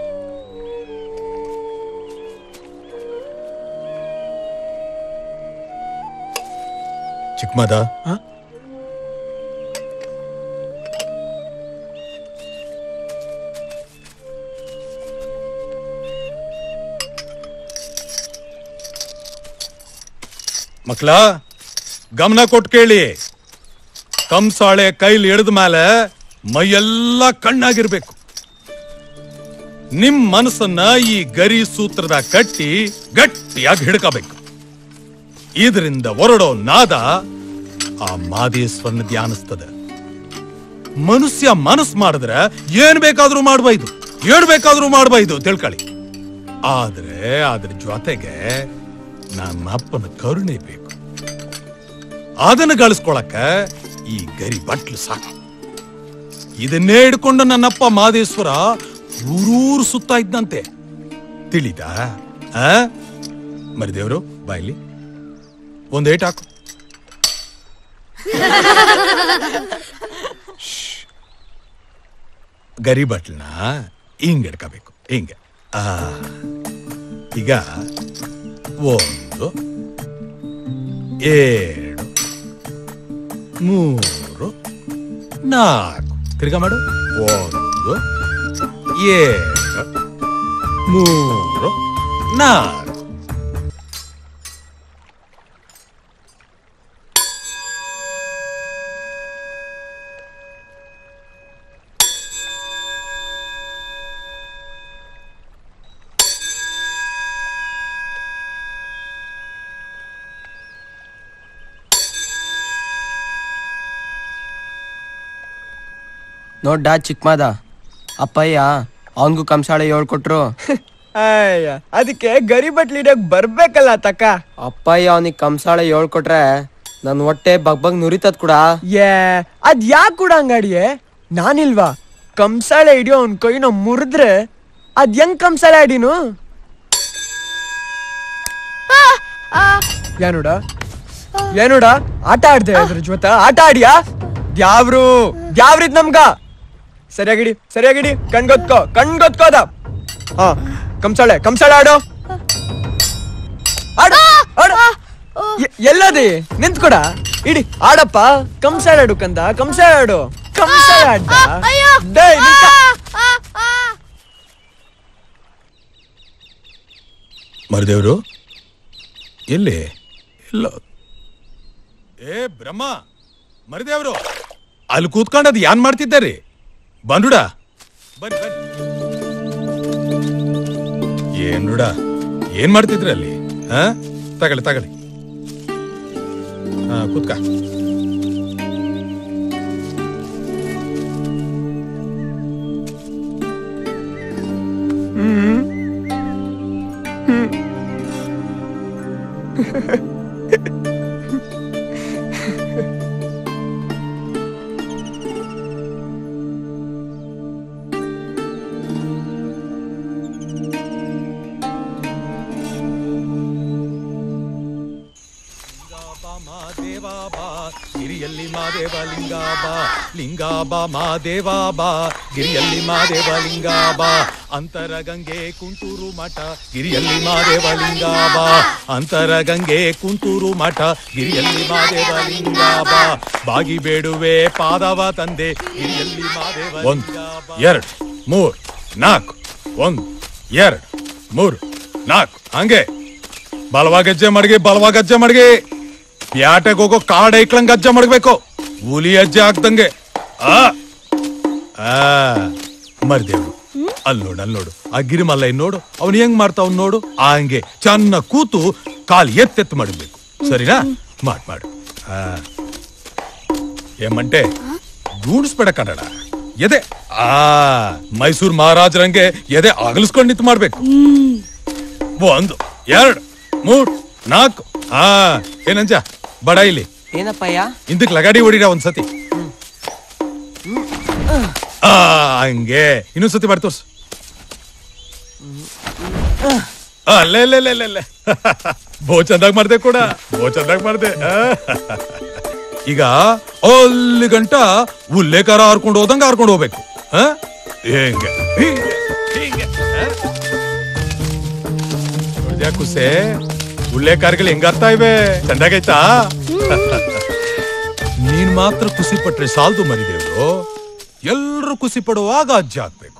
S13: ಚಿಕ್ಕಮಾದ ಮಕ್ಳ ಗಮನ ಕೊಟ್ಟು ಕೇಳಿ ಕಂಸಾಳೆ ಕೈಲಿ ಹಿಡಿದ ಮೇಲೆ ಮೈಯೆಲ್ಲ ಕಣ್ಣಾಗಿರ್ಬೇಕು ನಿಮ್ ಮನಸ್ಸನ್ನ ಈ ಗರಿ ಸೂತ್ರದ ಕಟ್ಟಿ ಗಟ್ಟಿಯಾಗಿ ಹಿಡ್ಕಬೇಕು ಇದರಿಂದ ಹೊರಡೋ ನಾದ ಆ ಮಾದೇಶ್ವರನ ಧ್ಯಾನಿಸ್ತದ ಮನುಷ್ಯ ಮನಸ್ ಮಾಡಿದ್ರೆ ಏನ್ ಬೇಕಾದ್ರೂ ಮಾಡ್ಬೈದು ಏನ್ ಬೇಕಾದ್ರೂ ಮಾಡ್ಬೈದು ತಿಳ್ಕೊಳ್ಳಿ ಆದ್ರೆ ಅದ್ರ ಜೊತೆಗೆ ನನ್ನ ಅಪ್ಪನ ಕರುಣೆ ಬೇಕು ಅದನ್ನ ಗಳಿಸ್ಕೊಳಕ ಈ ಗರಿ ಬಟ್ಲು ಸಾಕು ಇದನ್ನೇ ಹಿಡ್ಕೊಂಡು ನನ್ನಪ್ಪ ಮಾದೇಶ್ವರ ಊರೂರು ಸುತ್ತಾ ಇದ್ದಂತೆ ತಿಳಿದ ಆ ಮರಿದೇವ್ರು ಬಾಯ್ಲಿ ಒಂದ್ ಏಟ್ ಹಾಕು ಗರಿ ಬಟ್ಲನ್ನ ಹಿಂಗ್ ಹಿಡ್ಕೋಬೇಕು ಹಿಂಗೆ ಆ ಈಗ ಒಂದು ಎರಡು ಮೂರು ನಾಲ್ಕು ತಿರ್ಗಾ ಮಾಡು ಒಂದು ಎರಡು ಮೂರು ನಾಲ್ಕು
S12: ನೋಡ್ಡ ಚಿಕ್ಕಮಾದ ಅಪ್ಪಯ್ಯ ಅವನ್ಗೂ ಕಂಸಾಳೆ ಹೇಳ್ಕೊಟ್ರು
S18: ಅಯ್ಯ ಅದಕ್ಕೆ ಗರಿ ಬಟ್ಲಿಡಕ್ ಬರ್ಬೇಕಲ್ಲ ತಕ್ಕ
S12: ಅಪ್ಪಯ್ಯ ಅವನಿಗೆ ಕಂಸಾಳೆ ಹೇಳ್ಕೊಟ್ರೆ ನನ್ ಹೊಟ್ಟೆ ಬಗ್ ಬಗ್ ನುರಿತದ್ ಕೂಡ
S18: ಏ ಅದ್ ಯಾಕ್ ಕೂಡ ಅಂಗಡಿಯೇ ನಾನಿಲ್ವಾ ಕಂಸಾಳೆ ಹಿಡಿಯೋ ಅವ್ನ್ ಕೈನ ಮುರಿದ್ರೆ ಅದ್ ಹೆಂಗ್ ಕಂಸಾಳೆ ಆಡಿನು ಏನೋಡ ಏನೋಡ ಆಟ ಆಡ್ದೆ ಅದ್ರ ಜೊತೆ ಆಟ ಆಡಿಯಾ ದ್ಯಾವ್ರು ದ್ಯಾವ್ರಿದ್ ನಮ್ಗ ಸರಿಯಾಗಿಡಿ ಸರಿಯಾಗಿಡಿ ಕಣ್ಗೊತ್ಕೋ ಕಣ್ಗೊತ್ಕೋದ ಹಾ ಕಂಸಾಳೆ ಕಂಸಾಳೆ ಆಡೋ ಆಡು ಆಡು ಎ- ಎಲ್ಲದಿ ನಿಂತ್ಕೊಡ ಇಡಿ ಆಡಪ್ಪ ಕಂಸಾಳೆ ಆಡು ಕಂದ ಕಂಸಾಳೆ ಆಡು ಕಂಸಾಳೆ ಆಡ್ದ ಡೇಯ್, ನಿಂತ್ಕ.
S13: ಮರುದೇವ್ರು ಎಲ್ಲಿ ಇಲ್ಲ ಏ ಬ್ರಹ್ಮ ಮರಿದೇವ್ರು ಅಲ್ಲಿ ಕೂತ್ಕೊಂಡು ಅದು ಏನ್ ಮಾಡ್ತಿದ್ದಾರಿ ಬಂದುಡ ಬನ್ನಿ ಬನ್ನಿ ಏನುಡ ಏನ್ ಮಾಡ್ತಿದ್ರಿ ಅಲ್ಲಿ ಹಾ ತಗೊಳ್ಳಿ ತಗೊಳ್ಳಿ ಹಾ ಕೂತ್ಕ
S18: ಹ್ಮ್ ಹ್ಮ್
S13: ಮಾದೇವ ಲಿಂಗಾಬಾ ಲಿಂಗಾಬಾ ಮಾದೇವಾಬಾ ಗಿರಿಯಲ್ಲಿ ಮಾದೇವ ಲಿಂಗಾಬಾ ಅಂತರ ಗಂಗೆ ಕುಂತೂರು ಮಠ ಗಿರಿಯಲ್ಲಿ ಮಾದೇವ ಲಿಂಗಾಬಾ ಅಂತರ ಗಂಗೆ ಕುಂತೂರು ಮಠ ಗಿರಿಯಲ್ಲಿ ಮಾದೇವ ಲಿಂಗಾಬಾ ಬಾಗಿ ಬೇಡುವೆ ಪಾದವ ತಂದೆ ಗಿರಿಯಲ್ಲಿ ಮಾದೇವ ಒಂದು ಎರಡು ಮೂರ್ ನಾಲ್ಕು ಒಂದು ಎರಡು ಮೂರು ನಾಲ್ಕು ಹಂಗೆ ಬಲವಾ ಗಜ್ಜೆ ಮಡ್ಗಿ ಬಲವಾ ಗಜ್ಜೆ ಮಡ್ಗಿ ಪ್ಯಾಟೆಗೆ ಹೋಗೋ ಕಾಡ್ ಐಕ್ಳಂಗ್ ಗಜ್ಜೆ ಮಡ್ಬೇಕು ಹುಲಿ ಅಜ್ಜೆ ಹಾಕ್ದಂಗೆ ಆ ಆ ಮರ್ದೇವ್ರು ಅಲ್ಲಿ ನೋಡು ಅಲ್ಲಿ ನೋಡು ಆ ಗಿರಿಮಲ್ಲ ನೋಡು ಅವ್ನು ಹೆಂಗ್ ಮಾಡ್ತಾವ್ ನೋಡು ಆ ಹಂಗೆ ಚೆನ್ನ ಕೂತು ಕಾಲ್ ಎತ್ತೆತ್ತು ಮಾಡಬೇಕು ಸರಿನಾ ಮಾಡ್ ಮಾಡು ಆ ಏಮಂಟೆ ಗೂಣಿಸ್ಬೇಡ ಕನ್ನಡ ಎದೆ ಆ ಮೈಸೂರ್ ಮಹಾರಾಜರಂಗೆ ಎದೆ ಅಗಲಿಸ್ಕೊಂಡು ನಿಂತು ಮಾಡ್ಬೇಕು ಒಂದು ಎರಡು ಮೂರ್ ನಾಲ್ಕು ಆ ಏನಂಜ ಬಡ ಇಲ್ಲಿ
S12: ಏನಪ್ಪಯ್ಯ
S13: ಹಿಂದಕ್ ಲಗಾಡಿ ಹೊಡಿರ ಒಂದ್ಸತಿ ಆ ಹಂಗೆ ಇನ್ನೊಂದ್ ಸತಿ ಮಾಡಿ ತೋರ್ಸು ಆ, ಅಲ್ಲೇ ಅಲ್ಲೇ ಅಲ್ಲೇ, ಅಲ್ಲೇ ಅಲ್ಲೇ ಬೋ ಚಂದಾಗ್ ಮಾಡ್ದೆ ಕೂಡ ಬೋ ಚಂದಾಗ್ ಮಾಡ್ದೆ ಆ. ಈಗ ಅಲ್ಲಿ ಗಂಟ ಉಲ್ಲೇಖಾರ ಹಾರ್ಕೊಂಡು ಹೋದಂಗ ಹಾರ್ಕೊಂಡು ಹೋಗ್ಬೇಕು ಆ? ಹಿಂಗೆ ಹಿಂಗೆ ಹಿಂಗೆ ಆ? ನೋಡ್ದ್ಯಾ ಕುಸೆ ಉಲ್ಲೇಖಾರ್ಗಳು ಹೆಂಗಾಗ್ತಾ ಇವೆ ಚಂದಾಗೈತಾ ನೀನ್ ಮಾತ್ರ ಖುಷಿ ಪಟ್ರೆ ಸಾಲ್ದು ಮರಿದೇವ್ರು ಎಲ್ರು ಖುಷಿ ಪಡುವಾಗ ಅಜ್ಜ ಆಗ್ಬೇಕು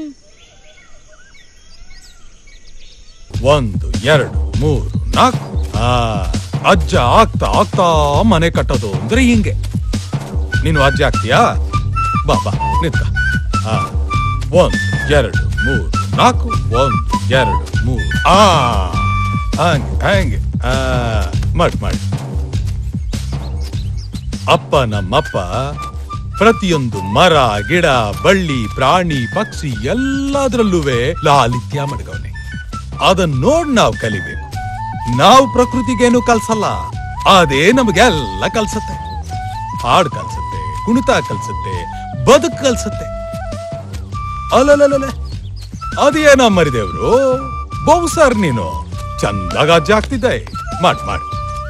S13: ಒಂದು ಎರಡು ಮೂರು ನಾಲ್ಕು ಆ ಅಜ್ಜ ಆಗ್ತಾ ಆಗ್ತಾ ಮನೆ ಕಟ್ಟೋದು ಅಂದ್ರೆ ಹಿಂಗೆ ನೀನು ಅಜ್ಜ ಆಗ್ತೀಯಾ ಬಾ ಬಾ ನಿಂತ ಆ ಒಂದು ಎರಡು ಮೂರು ನಾಲ್ಕು ಒಂದು ಎರಡು ಮೂರು ಆ ಹಂಗೆ ಹಂಗೆ ಆ ಮಾಡಿ ಮಾಡಿ ಅಪ್ಪ ನಮ್ಮಪ್ಪ ಪ್ರತಿಯೊಂದು ಮರ ಗಿಡ ಬಳ್ಳಿ ಪ್ರಾಣಿ ಪಕ್ಷಿ ಎಲ್ಲದರಲ್ಲೂವೆ ಲಾಲಿತ್ಯ ಮಡಗವನೆ ಅದನ್ನ ನೋಡ್ ನಾವು ಕಲಿಬೇಕು ನಾವು ಪ್ರಕೃತಿಗೇನು ಕಲ್ಸಲ್ಲ ಅದೇ ನಮಗೆಲ್ಲ ಕಲ್ಸತ್ತೆ ಹಾಡು ಕಲ್ಸತ್ತೆ ಕುಣಿತ ಕಲ್ಸತ್ತೆ ಬದುಕು ಕಲ್ಸತ್ತೆ ಅಲ್ಲಲ್ಲ ಅದೇನ ಮರಿದೇವ್ರು ಬಹುಸರ್ ನೀನು ಚಂದಾಗ ಅಜ್ಜ ಆಗ್ತಿದ್ದೆ ಮಾಡ್ ಮಾಡ್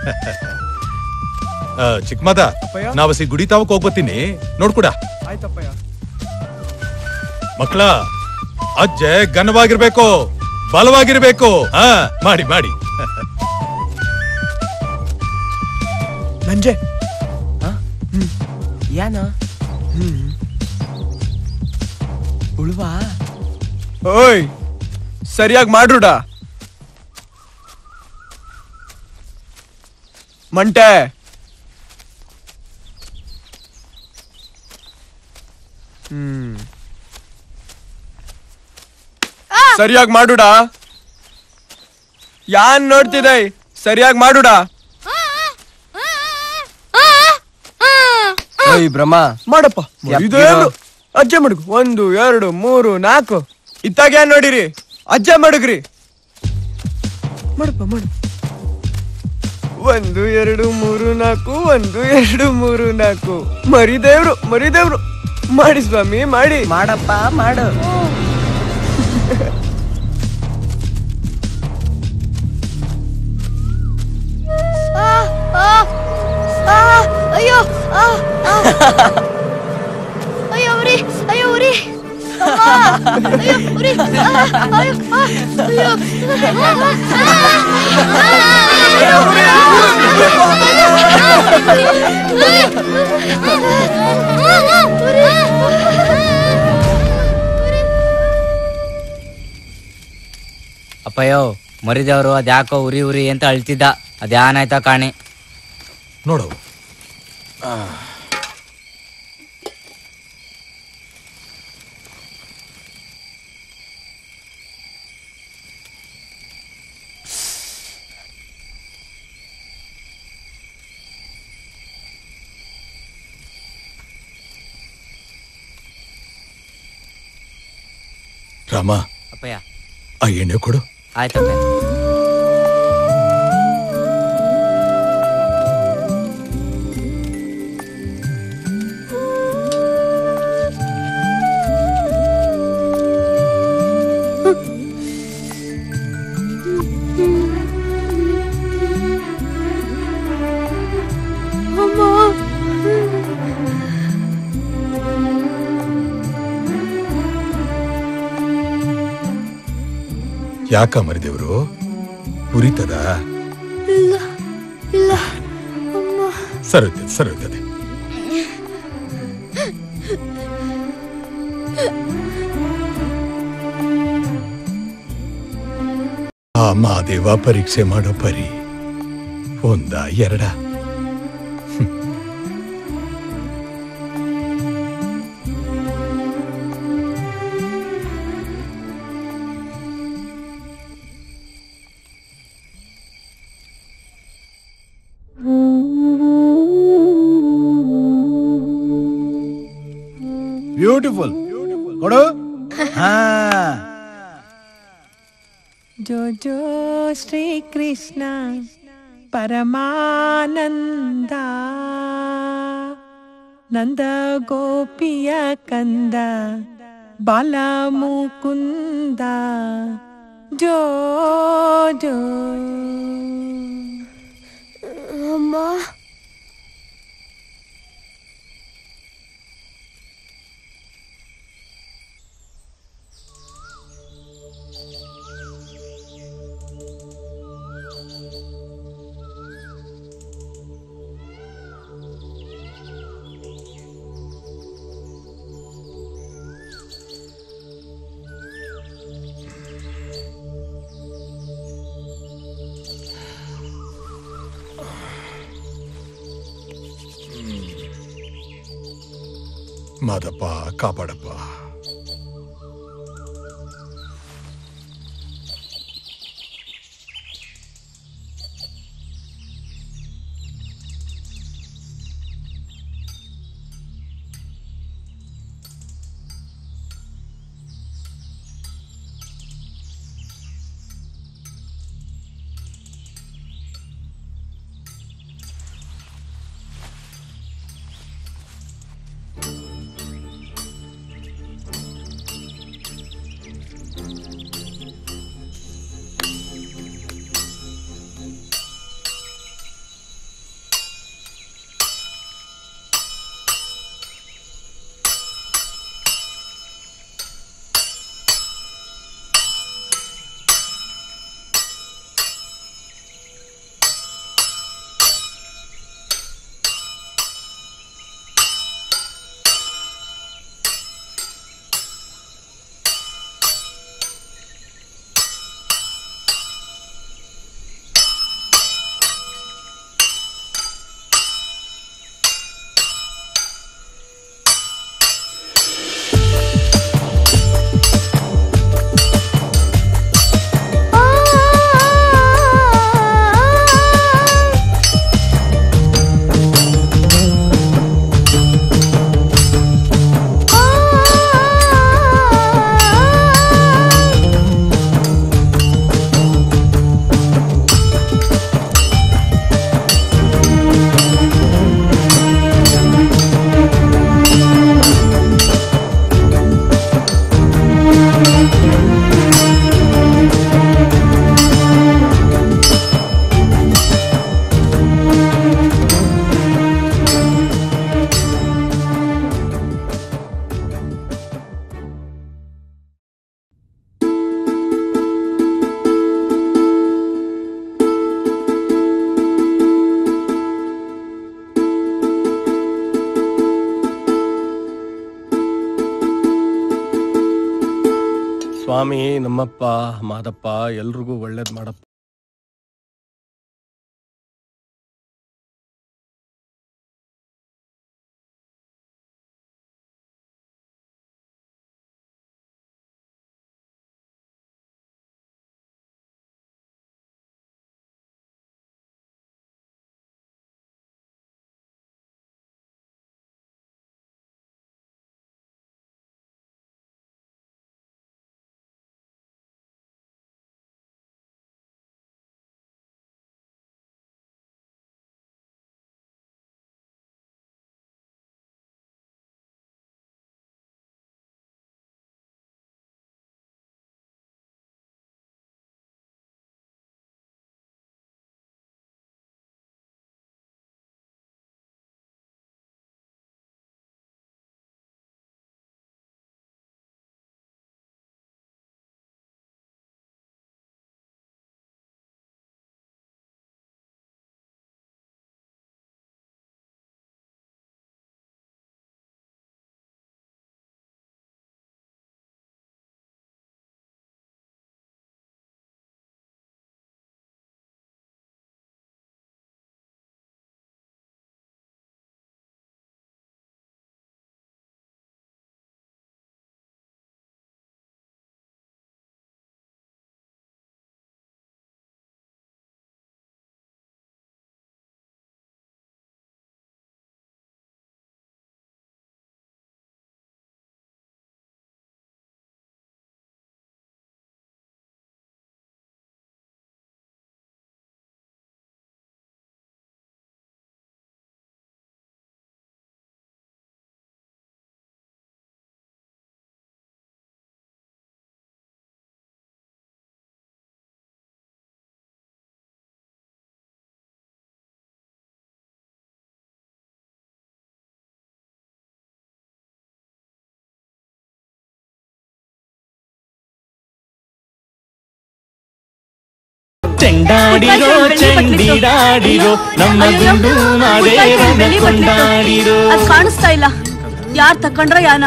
S13: ಆ, ಚಿಕ್ಕಮದ ನಾವಸಿ ಗುಡಿ ತಾವಕ್ ಹೋಗ್ಬತ್ತೀನಿ ನೋಡ್ಕೊಡ
S18: ಆಯ್ತಪ್ಪಯ್ಯ
S13: ಮಕ್ಳ ಅಜ್ಜೆ ಘನವಾಗಿರ್ಬೇಕು ಬಲವಾಗಿರ್ಬೇಕು ಹಾ ಮಾಡಿ ಮಾಡಿ
S18: ನಂಜೆ ಯಾನ ಉಳ್ವಾ ಓಯ್ ಸರಿಯಾಗಿ ಮಾಡ್ರುಡ ಮಂಟೆ ಹ್ಮ್ ಸರಿಯಾಗಿ ಮಾಡುಡ ಯಾನ್ ನೋಡ್ತಿದೆ ಸರಿಯಾಗಿ ಮಾಡುಡ ಓಯ್ ಬ್ರಹ್ಮ ಮಾಡಪ್ಪ ಇದೇನು ಅಜ್ಜ ಮಡುಗು ಒಂದು ಎರಡು ಮೂರು ನಾಲ್ಕು ಇತ್ತಾಗ ಏನ್ ನೋಡಿರಿ ಅಜ್ಜ ಮಡುಗ್ರಿ ಮಾಡಪ್ಪ ಮಾಡು ಒಂದು ಎರಡು ಮೂರು ನಾಲ್ಕು ಒಂದು ಎರಡು ಮೂರು ನಾಲ್ಕು ಮರಿದೇವ್ರು ಮರಿದೇವ್ರು ಮಾಡಿ ಸ್ವಾಮಿ ಮಾಡಿ ಮಾಡಪ್ಪ ಮಾಡು
S1: ಆ, ಆ, ಆ, ಅಯ್ಯೋ ಆ, ಆ. ಅಯ್ಯೋ ಉರಿ ಅಯ್ಯೋ ಉರಿ ಅಮ್ಮ, ಅಯ್ಯೋ ಉರಿ ಆ, ಅಯ್ಯೋ ಆ, ಅಯ್ಯೋ
S19: ಅಪ್ಪಯ್ಯೋ ಮರಿದವರು ಅದ್ಯಾಕೋ ಉರಿ ಉರಿ ಅಂತ ಅಳ್ತಿದ್ದ ಅದ್ಯಾನಾಯ್ತಾ ಕಾಣಿ
S13: ನೋಡು ರಾಮ
S19: ಅಪ್ಪಯ್ಯ
S13: ಆ ಎಣ್ಣೆ ಕೊಡು
S19: ಆಯ್ತಪ್ಪಯ್ಯ
S1: ಅಮ್ಮ
S13: ಯಾಕ ಮರಿದೇವ್ರು ಉರಿತದ
S9: ಇಲ್ಲ ಇಲ್ಲ ಅಮ್ಮ
S13: ಸರೋಯ್ತದೆ ಸರೋಯ್ತದೆ ಆ ಮಾದೇವ ಪರೀಕ್ಷೆ ಮಾಡೋ ಪರಿ ಒಂದ ಎರಡ
S4: ಬ್ಯೂಟಿಫುಲ್ ಕೊಡು ಹಾ
S3: ಜೋ ಜೋ ಶ್ರೀ ಕೃಷ್ಣ ಪರಮಾನಂದ ನಂದ ಗೋಪಿಯ ಕಂದ ಬಾಲ ಮುಕುಂದ ಜೋ ಜೋ
S9: ಅಮ್ಮ
S13: ಮಾದಪ್ಪ ಕಾಪಾಡಪ್ಪ
S18: ಸ್ವಾಮಿ ನಮ್ಮಪ್ಪ ಮಾದಪ್ಪ ಎಲ್ರಿಗೂ ಒಳ್ಳೇದ್ ಮಾಡಪ್ಪ
S20: ಚೆಂಡಾಡಿರೋ ಚೆಂಡಿಡಾಡಿರೋ ನಮ್ಮ ಗುಂಡು ಮಾದೇವನ ಕೊಂಡಾಡಿರೋ
S11: ಅದ್ ಕಾಣಿಸ್ತಾ ಇಲ್ಲ ಯಾರ್ ತಕೊಂಡ್ರ ಯಾನ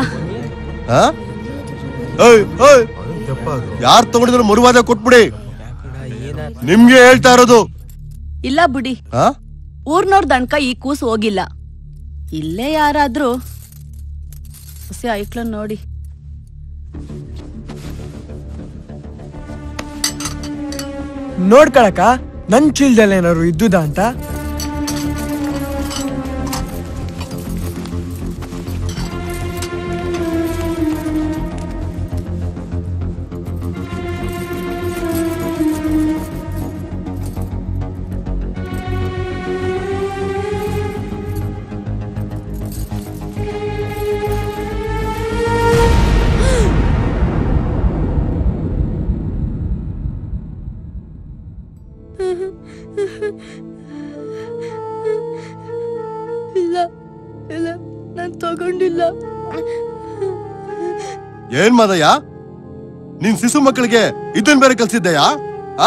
S21: ಯಾರು ತಗೊಂಡಿದ್ರು ಮರುವಾದ ಕೊಟ್ಬಿಡಿ ನಿಮ್ಗೆ ಹೇಳ್ತಾ ಇರೋದು
S11: ಇಲ್ಲ ಬಿಡಿ
S21: ಆ?
S11: ಊರ್ನವ್ರ ದಣ್ಕ ಈ ಕೂಸು ಹೋಗಿಲ್ಲ ಇಲ್ಲೇ ಯಾರಾದ್ರೂ ಹೊಸ ಐಕ್ಳನ್ ನೋಡಿ
S18: ನೋಡ್ಕೊಳಕ ನನ್ ಚೀಲ್ದಲ್ಲಿ ಏನಾದ್ರು ಇದ್ದುದ ಅಂತ
S1: ಇಲ್ಲ ಇಲ್ಲ ನಾನ್ ತಗೊಂಡಿಲ್ಲ
S21: ಏನ್ ಮಾದಯ್ಯ ನಿನ್ ಶಿಶು ಮಕ್ಕಳಿಗೆ ಇದನ್ ಬೇರೆ ಕಲ್ಸಿದ್ದಯ್ಯಾ ಆ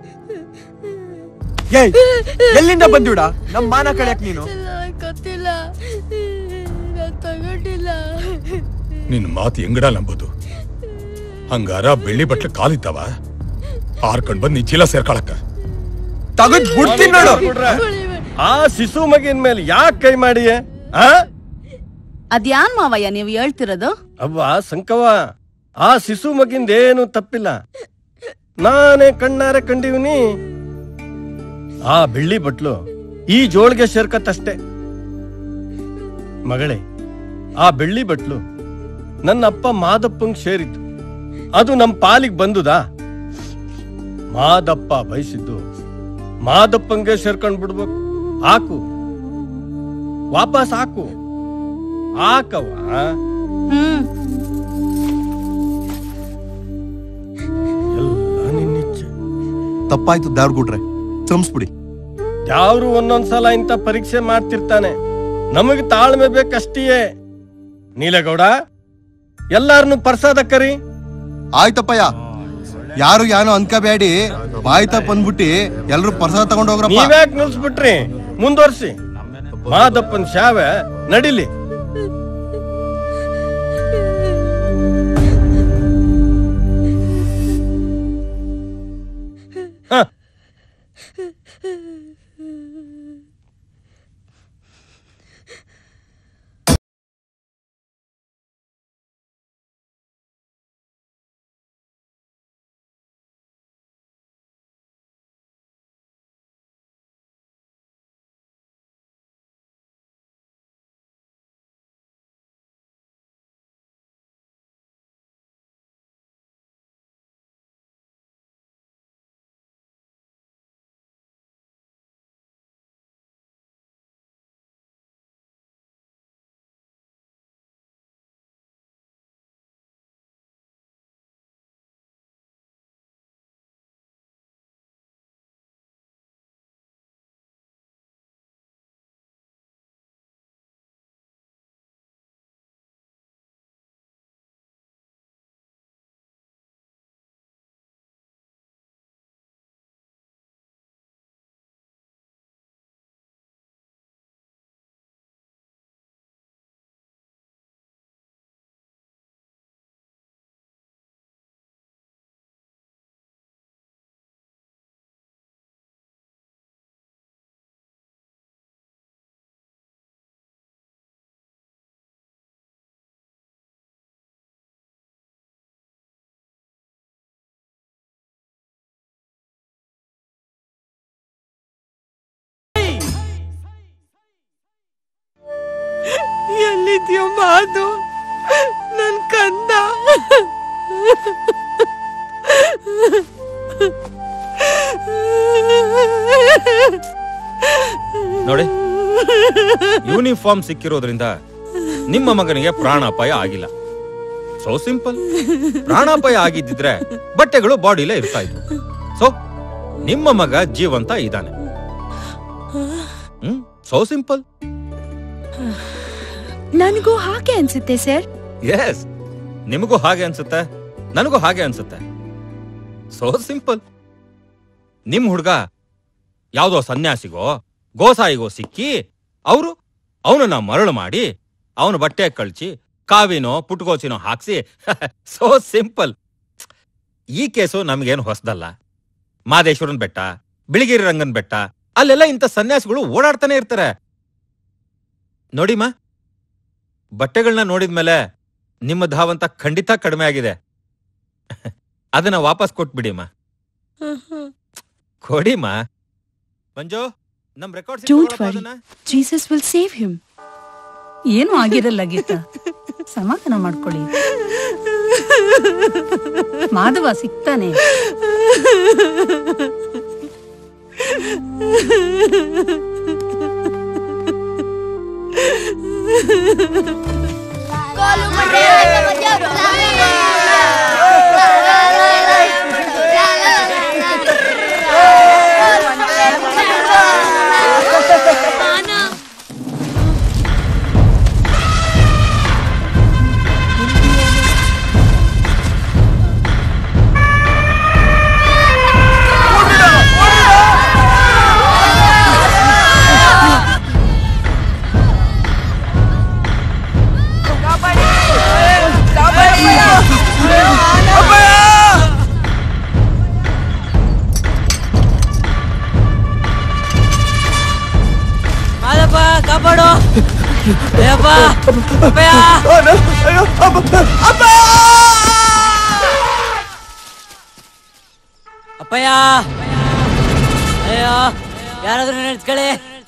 S18: ಏಯ್ ಎಲ್ಲಿಂದ ಬಂದಿಡ ನಮ್ ಮಾನ ಕಳ್ಯಾಕ್ ನೀನು
S1: ಗೊತ್ತಿಲ್ಲ ನಾನ್ ತಗೊಂಡಿಲ್ಲ
S13: ನಿನ್ ಮಾತು ಎಂಗಡ ನಂಬೋದು ಹಂಗಾರ ಬೆಳ್ಳಿ ಬಟ್ಲೆ ಕಾಲಿದ್ದಾವ ಹಾರ್ಕೊಂಡ್ ಬಂದ್ ನೀ ಚೀಲ ಸೇರ್ಕೊಳಕ್ಕ
S18: ತಗದ್ ಬಿಡ್ತೀನಿ ನೋಡು
S21: ಆ ಶಿಶು ಮಗಿನ ಮೇಲೆ ಯಾಕೆ ಕೈ ಮಾಡಿಯೇ ಆ
S11: ಅದ್ಯಾನ್ ಮಾವಯ್ಯ ನೀವು ಹೇಳ್ತಿರೋದು
S21: ಅವ್ವ ಸಂಕವ ಆ ಶಿಶು ಮಗಿಂದೇನು ತಪ್ಪಿಲ್ಲ ನಾನೇ ಕಣ್ಣಾರೆ ಕಂಡಿವ್ನಿ ಆ ಬೆಳ್ಳಿ ಬಟ್ಲು ಈ ಜೋಳಿಗೆ ಸೇರ್ಕತ್ತಷ್ಟೇ ಮಗಳೇ ಆ ಬೆಳ್ಳಿ ಬಟ್ಲು ನನ್ನ ಅಪ್ಪ ಮಾದಪ್ಪಂಗ್ ಸೇರಿತ್ತು ಅದು ನಮ್ ಪಾಲಿಗೆ ಬಂದುದಾ ಮಾದಪ್ಪ ಬಯಸಿದ್ದು ಮಾದಪ್ಪಂಗೆ ಸೇರ್ಕೊಂಡ್ ಬಿಡ್ಬೇಕು ಹಾಕು ವಾಪಸ್ ಹಾಕು ಹಾಕವ್ವ
S11: ಹ್ಮ್
S21: ತಪ್ಪಾಯ್ತು ದಾವ್ರ್ಗುಟ್ರೆ ಕ್ಷಮಿಸ್ಬಿಡಿ ಯಾವ್ರು ಒಂದೊಂದ್ಸಲ ಇಂತ ಪರೀಕ್ಷೆ ಮಾಡ್ತಿರ್ತಾನೆ ನಮಗ್ ತಾಳ್ಮೆ ಬೇಕಷ್ಟಿಯೇ ನೀಲಗೌಡ ಎಲ್ಲಾರನ್ನು ಪ್ರಸಾದ ಕರಿ
S22: ಆಯ್ತಪ್ಪಯ್ಯ ಯಾರು ಯಾನೋ ಅನ್ಕಬೇಡಿ ಬಾಯ್ ತಪ್ಪ ಬಂದ್ಬಿಟ್ಟಿ ಎಲ್ರು ಪ್ರಸಾದ ತಗೊಂಡ್ ಹೋಗ್ರಪ್ಪ
S21: ನೀವ್ಯಾಕ್ ನಿಲ್ಸ್ಬಿಟ್ರಿ ಮುಂದುವರ್ಸಿ ಮಾದಪ್ಪನ್ ಶಾವೆ ನಡಿಲಿ ಹ.
S3: ಎಲ್ಲಿದ್ಯೋ ಮಾದು ನನ್ ಕಂದ
S10: ನೋಡಿ ಯೂನಿಫಾರ್ಮ್ ಸಿಕ್ಕಿರೋದ್ರಿಂದ ನಿಮ್ಮ ಮಗನಿಗೆ ಪ್ರಾಣಾಪಾಯ ಆಗಿಲ್ಲ ಸೋ ಸಿಂಪಲ್ ಪ್ರಾಣಾಪಾಯ ಆಗಿದ್ದಿದ್ರೆ ಬಟ್ಟೆಗಳು ಬಾಡಿಲೇ ಇರ್ತಾ ಇದ್ವು ಸೊ ನಿಮ್ಮ ಮಗ ಜೀವಂತ ಇದ್ದಾನೆ ಹ್ಮ್ ಸೋ ಸಿಂಪಲ್
S11: ನನಗೂ ಹಾಗೆ ಅನ್ಸುತ್ತೆ ಸರ್
S10: ಎಸ್ ನಿಮಗೂ ಹಾಗೆ ಅನ್ಸುತ್ತೆ ನನಗೂ ಹಾಗೆ ಅನ್ಸುತ್ತೆ ಸೋ ಸಿಂಪಲ್
S5: ನಿಮ್ ಹುಡ್ಗ ಯಾವ್ದೋ ಸನ್ಯಾಸಿಗೋ ಗೋಸಾಯಿಗೋ ಸಿಕ್ಕಿ ಅವರು ಅವನನ್ನ ಮರಳು ಮಾಡಿ ಅವನ ಬಟ್ಟೆ ಕಳ್ಚಿ ಕಾವಿನೋ ಪುಟ್ಗೋಚಿನೋ ಹಾಕ್ಸಿ ಸೋ ಸಿಂಪಲ್ ಈ ಕೇಸು ನಮ್ಗೇನು ಹೊಸದಲ್ಲ ಮಾದೇಶ್ವರನ್ ಬೆಟ್ಟ ಬಿಳಿಗಿರಿ ರಂಗನ್ ಬೆಟ್ಟ ಅಲ್ಲೆಲ್ಲ ಇಂಥ ಸನ್ಯಾಸಿಗಳು ಓಡಾಡ್ತಾನೆ ಇರ್ತಾರೆ ನೋಡಿಮ್ಮ ಬಟ್ಟೆಗಳನ್ನ ನೋಡಿದ್ಮೇಲೆ ನಿಮ್ಮ ಧಾವಂತ ಖಂಡಿತ ಕಡಿಮೆ ಆಗಿದೆ ಅದನ್ನ ವಾಪಸ್ ಕೊಟ್ಬಿಡಿಮ್ಮ ಕೊಡಿಮ್ಮ ಮಂಜು ನಮ್ record
S14: don't worry Jesus will save him ಏನು ಆಗಿರಲ್ಲ ಗೀತಾ ಸಮಾಧಾನ ಮಾಡ್ಕೊಳ್ಳಿ ಮಾಧವ ಸಿಗ್ತಾನೆ
S6: ಮಾದಪ್ಪ ಕಾಪಾಡು ಅಯ್ಯಪ್ಪ ಅಪ್ಪಯ್ಯ ಅಪ್ಪಯ್ಯ ಅಯ್ಯೋ ಯಾರಾದ್ರೂ ನೆನೆಸ್ಕೊಳ್ಳಿ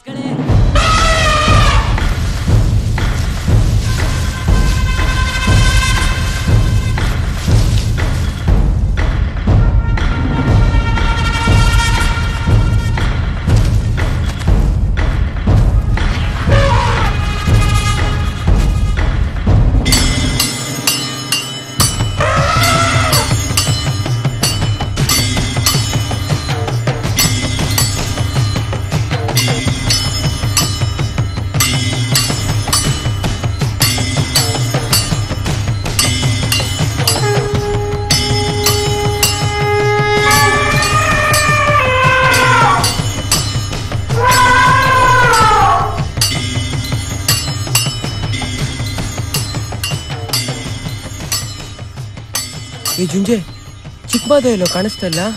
S18: ಈ ಜುಂಜೆ ಚಿಕ್ಕ ಮಾದ ಎಲ್ಲೋ ಕಾಣಿಸ್ತಾ ಇಲ್ಲ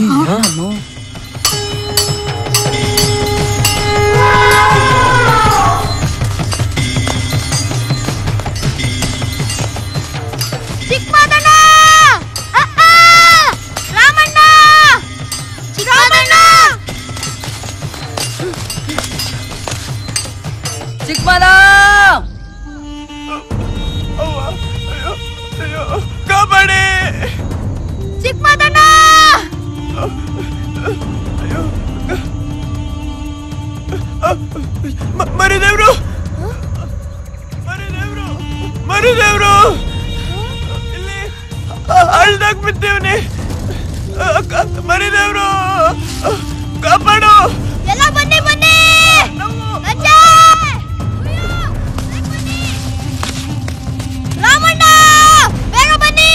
S9: ಚಿಕ್ಕಮಾದಣ್ಣ ಅಪ್ಪ! ರಾಮಣ್ಣ ರಾಮಣ್ಣ
S6: ಚಿಕ್ಕಮಾದ
S18: ಕಾಪಾಡಿ
S9: ಚಿಕ್ಕಮಾದಣ್ಣ
S18: ಮರಿದೇವ್ರು ಮರಿದೇವ್ರು ಮರಿದೇವ್ರು ಇಲ್ಲಿ ಹಳ್ದಾಗ ಬಿದ್ದೇವ್ನಿ ಮರಿದೇವ್ರು ಕಾಪಾಡು
S9: ಎಲ್ಲ ಬನ್ನಿ ಬನ್ನಿ ಅಜ್ಜ! ರಾಮಣ್ಣ ಬೇಗ ಬನ್ನಿ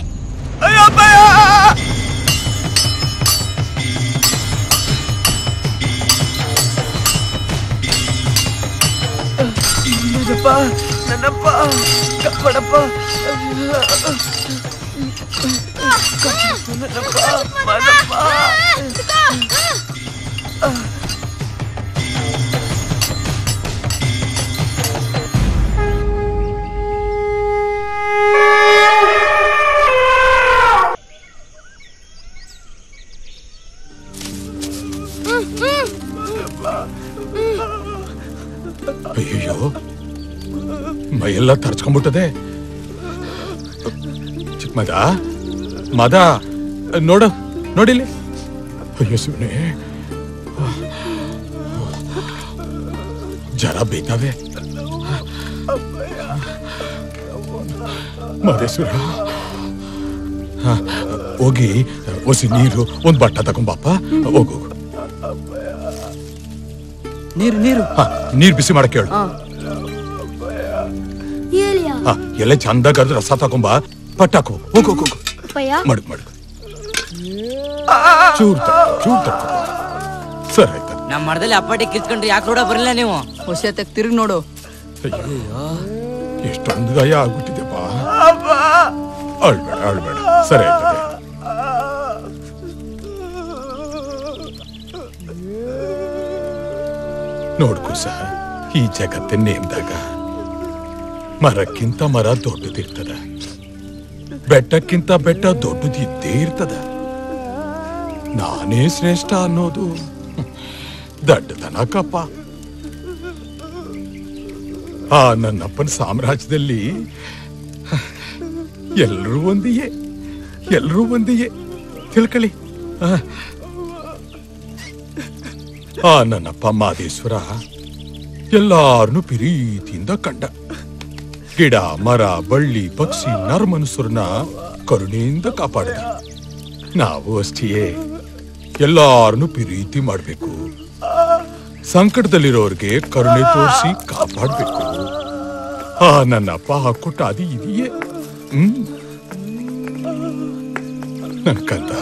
S18: ನನ್ನಪ್ಪ ನನ್ನಪ್ಪ ಕಾಪಾಡಪ್ಪ ನನ್ನಪ್ಪ ಮಾದಪ್ಪ
S13: ಅಯ್ಯಯ್ಯೋ ಮೈಯೆಲ್ಲ ತರ್ಚ್ಕೊಂಡ್ಬಿಟ್ಟದೆ ಚಿಕ್ಕ ಮದ ಮದ ನೋಡು ನೋಡಿಲಿ ಅಯ್ಯೋ ಶಿವನೇ ಜರ ಬೇಯ್ತಾವೆ ಮದೇಶ್ವರ ಹಾ, ಹೋಗಿ ಒಸಿ ನೀರು ಒಂದ್ ಬಟ್ಟ ತಗೊಂಬಪ್ಪ ಹೋಗು
S18: ನೀರು ನೀರು
S13: ಹಾ, ನೀರ್ ಬಿಸಿ ಮಾಡಕ್ ಹೇಳು ಹಾ, ಎಲ್ಲ ಚಂದಾಗ ರಸ ತಗೊಂಬ ಪಟ್ಟಾಕು ಹೋಗು ಹೋಗು ಹೋಗು
S9: ಅಪ್ಪಯ್ಯ
S13: ಮಡಗ್ ಮಡಗ್ ಚೂರ್ ತಡ್ಕೊ, ಚೂರ್ ತಡ್ಕೊ. ಸರಿ ಆಯ್ತಾ
S6: ನಮ್ಮ ಮರದಲ್ಲಿ ಅಪ್ಪಟಿ ಕಿತ್ಕೊಂಡ್ರೆ ಯಾಕೆ ರೋಡ ಬರಲಿಲ್ಲ ನೀವು
S14: ಹೊಸ ತಿರುಗಿ ನೋಡು
S13: ಅಯ್ಯೋ ಎಷ್ಟೊಂದು ಗಾಯ ಆಗ್ಬಿಟ್ಟಿದೆ ಬಾ ಅಳ್ಬೇಡ ಅಳ್ಬೇಡ ಸರಿ ಆಯ್ತದೆ ನೋಡ್ಕೊ ಸಹ ಈ ಜಗತ್ತನ್ನ ನೇಮ್ದಾಗ ಮರಕ್ಕಿಂತ ಮರ ದೊಡ್ಡದಿರ್ತದ ಬೆಟ್ಟಕ್ಕಿಂತ ಬೆಟ್ಟ ದೊಡ್ಡದು ಇದ್ದೇ ಇರ್ತದ ನಾನೇ ಶ್ರೇಷ್ಠ ಅನ್ನೋದು ದಡ್ಡತನಕಪ್ಪ ಆ ನನ್ನಪ್ಪನ ಸಾಮ್ರಾಜ್ಯದಲ್ಲಿ ಎಲ್ಲರೂ ಒಂದಿಯೇ ಎಲ್ಲರೂ ಒಂದಿಯೇ ತಿಳ್ಕೊಳ್ಳಿ ಆ. ಆ ನನ್ನಪ್ಪ ಮಾದೇಶ್ವರ ಎಲ್ಲಾರನ್ನು ಪ್ರೀತಿಯಿಂದ ಕಂಡ ಗಿಡ ಮರ ಬಳ್ಳಿ ಪಕ್ಷಿ ನರ್ಮನುಸರನ್ನ ಕರುಣೆಯಿಂದ ಕಾಪಾಡಿದ ನಾವು ಅಷ್ಟೇ ಎಲ್ಲಾರನ್ನು ಪ್ರೀತಿ ಮಾಡಬೇಕು ಸಂಕಟದಲ್ಲಿರೋರ್ಗೆ ಕರುಣೆ ತೋರಿಸಿ ಕಾಪಾಡ್ಬೇಕು ಆ ನನ್ನಪ್ಪ ಹಾಕೊಟ್ಟ ಅದು ಇದೆಯೇ ಹ್ಮ್ ನನ್ ಕಂದ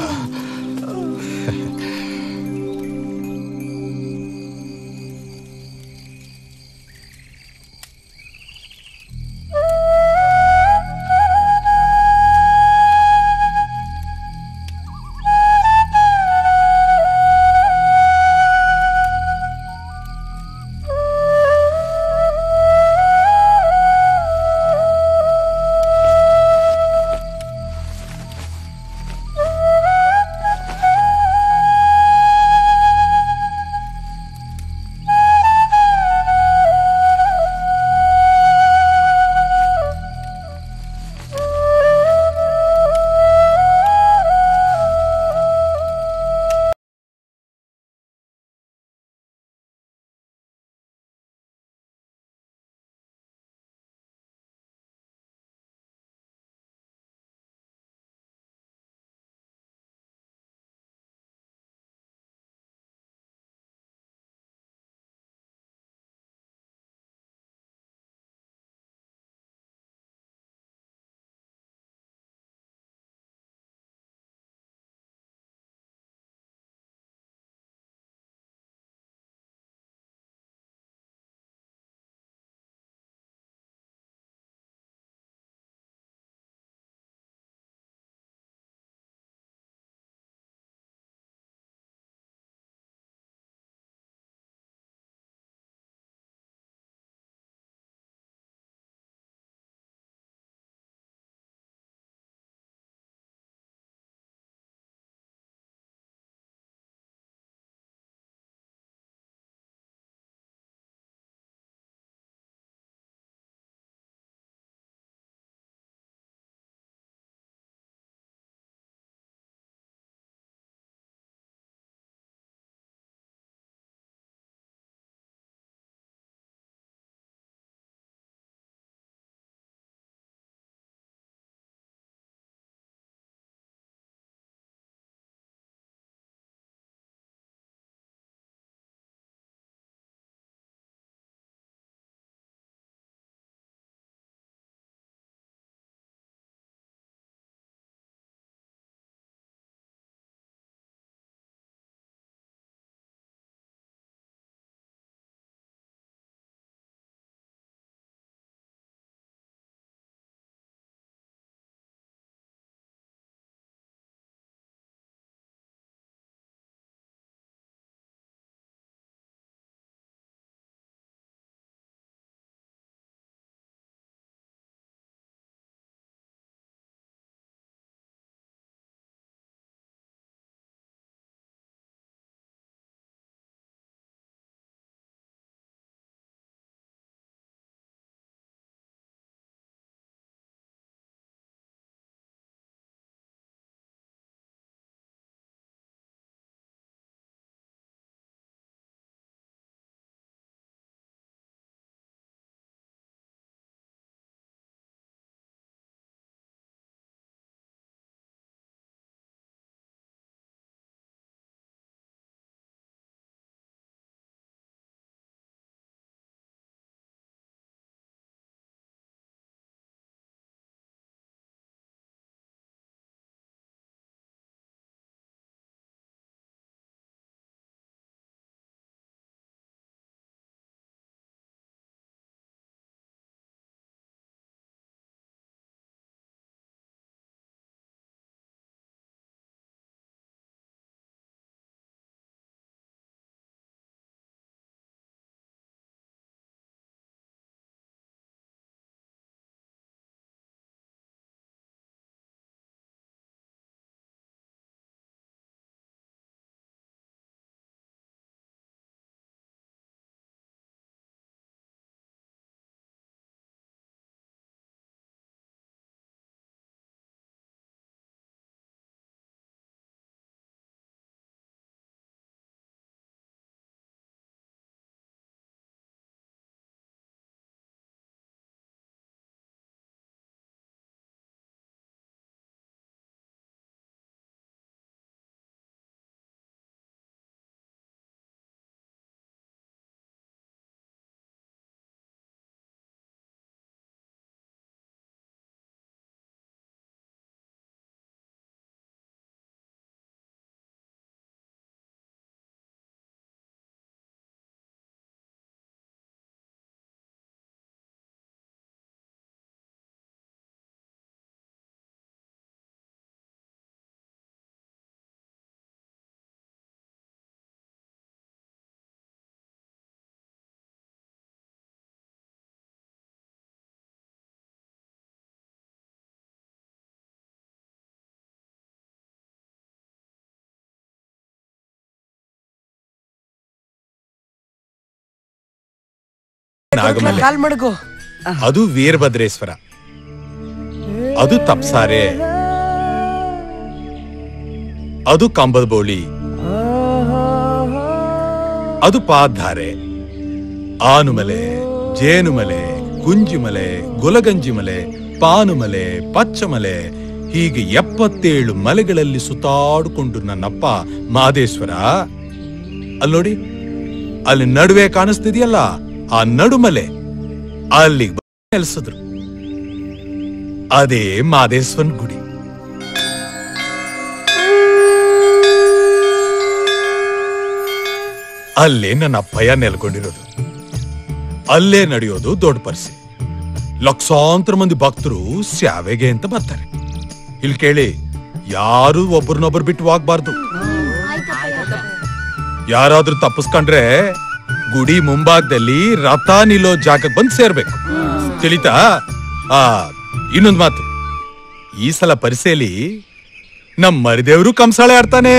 S13: ನಾಗಮಲೆ
S18: ಕಾಲ್ ಮಡಗು
S13: ಅದು ವೀರಭದ್ರೇಶ್ವರ ಅದು ತಪ್ಸಾರೆ ಅದು ಕಂಬದ ಬೋಳಿ ಅದು ಪಾಧಾರೆ ಆನುಮಲೆ ಜೇನುಮಲೆ ಗುಂಜಿಮಲೆ ಗುಲಗಂಜಿಮಲೆ ಪಾನುಮಲೆ ಪಚ್ಚಮಲೆ ಹೀಗೆ ಎಪ್ಪತ್ತೇಳು ಮಲೆಗಳಲ್ಲಿ ಸುತ್ತಾಡಿಕೊಂಡು ನನ್ನಪ್ಪ ಮಾದೇಶ್ವರ ಅಲ್ಲಿ ನೋಡಿ ಅಲ್ಲಿ ನಡುವೆ ಕಾಣಿಸ್ತಿದೆಯಲ್ಲ ಆ ನಡುಮಲೆ ಅಲ್ಲಿಗೆ ಬಂದು ನೆಲೆಸಿದ್ರು ಅದೇ ಮಾದೇಶ್ವರನ್ ಗುಡಿ ಅಲ್ಲೇ ನನ್ನ ಅಪ್ಪಯ್ಯ ನೆಲ್ಕೊಂಡಿರೋದು ಅಲ್ಲೇ ನಡೆಯೋದು ದೊಡ್ಡ ಪರಿಸೆ ಲಕ್ಷಾಂತರ ಮಂದಿ ಭಕ್ತರು ಸ್ಯಾವೆಗೆ ಅಂತ ಬರ್ತಾರೆ ಇಲ್ಲಿ ಕೇಳಿ ಯಾರು ಒಬ್ಬರನ್ನೊಬ್ಬರು ಬಿಟ್ಟು ಹೋಗ್ಬಾರ್ದು ಯಾರಾದ್ರೂ ತಪ್ಪಿಸ್ಕೊಂಡ್ರೆ ಗುಡಿ ಮುಂಭಾಗದಲ್ಲಿ ರಥ ನಿಲ್ಲೋ ಜಾಗಕ್ಕೆ ಬಂದು ಸೇರ್ಬೇಕು ತಿಳಿತಾ ಆ ಇನ್ನೊಂದ್ ಮಾತು ಈ ಸಲ ಪರಿಸೆಯಲ್ಲಿ ನಮ್ ಮರಿದೇವ್ರು ಕಂಸಾಳೆ ಆಡ್ತಾನೆ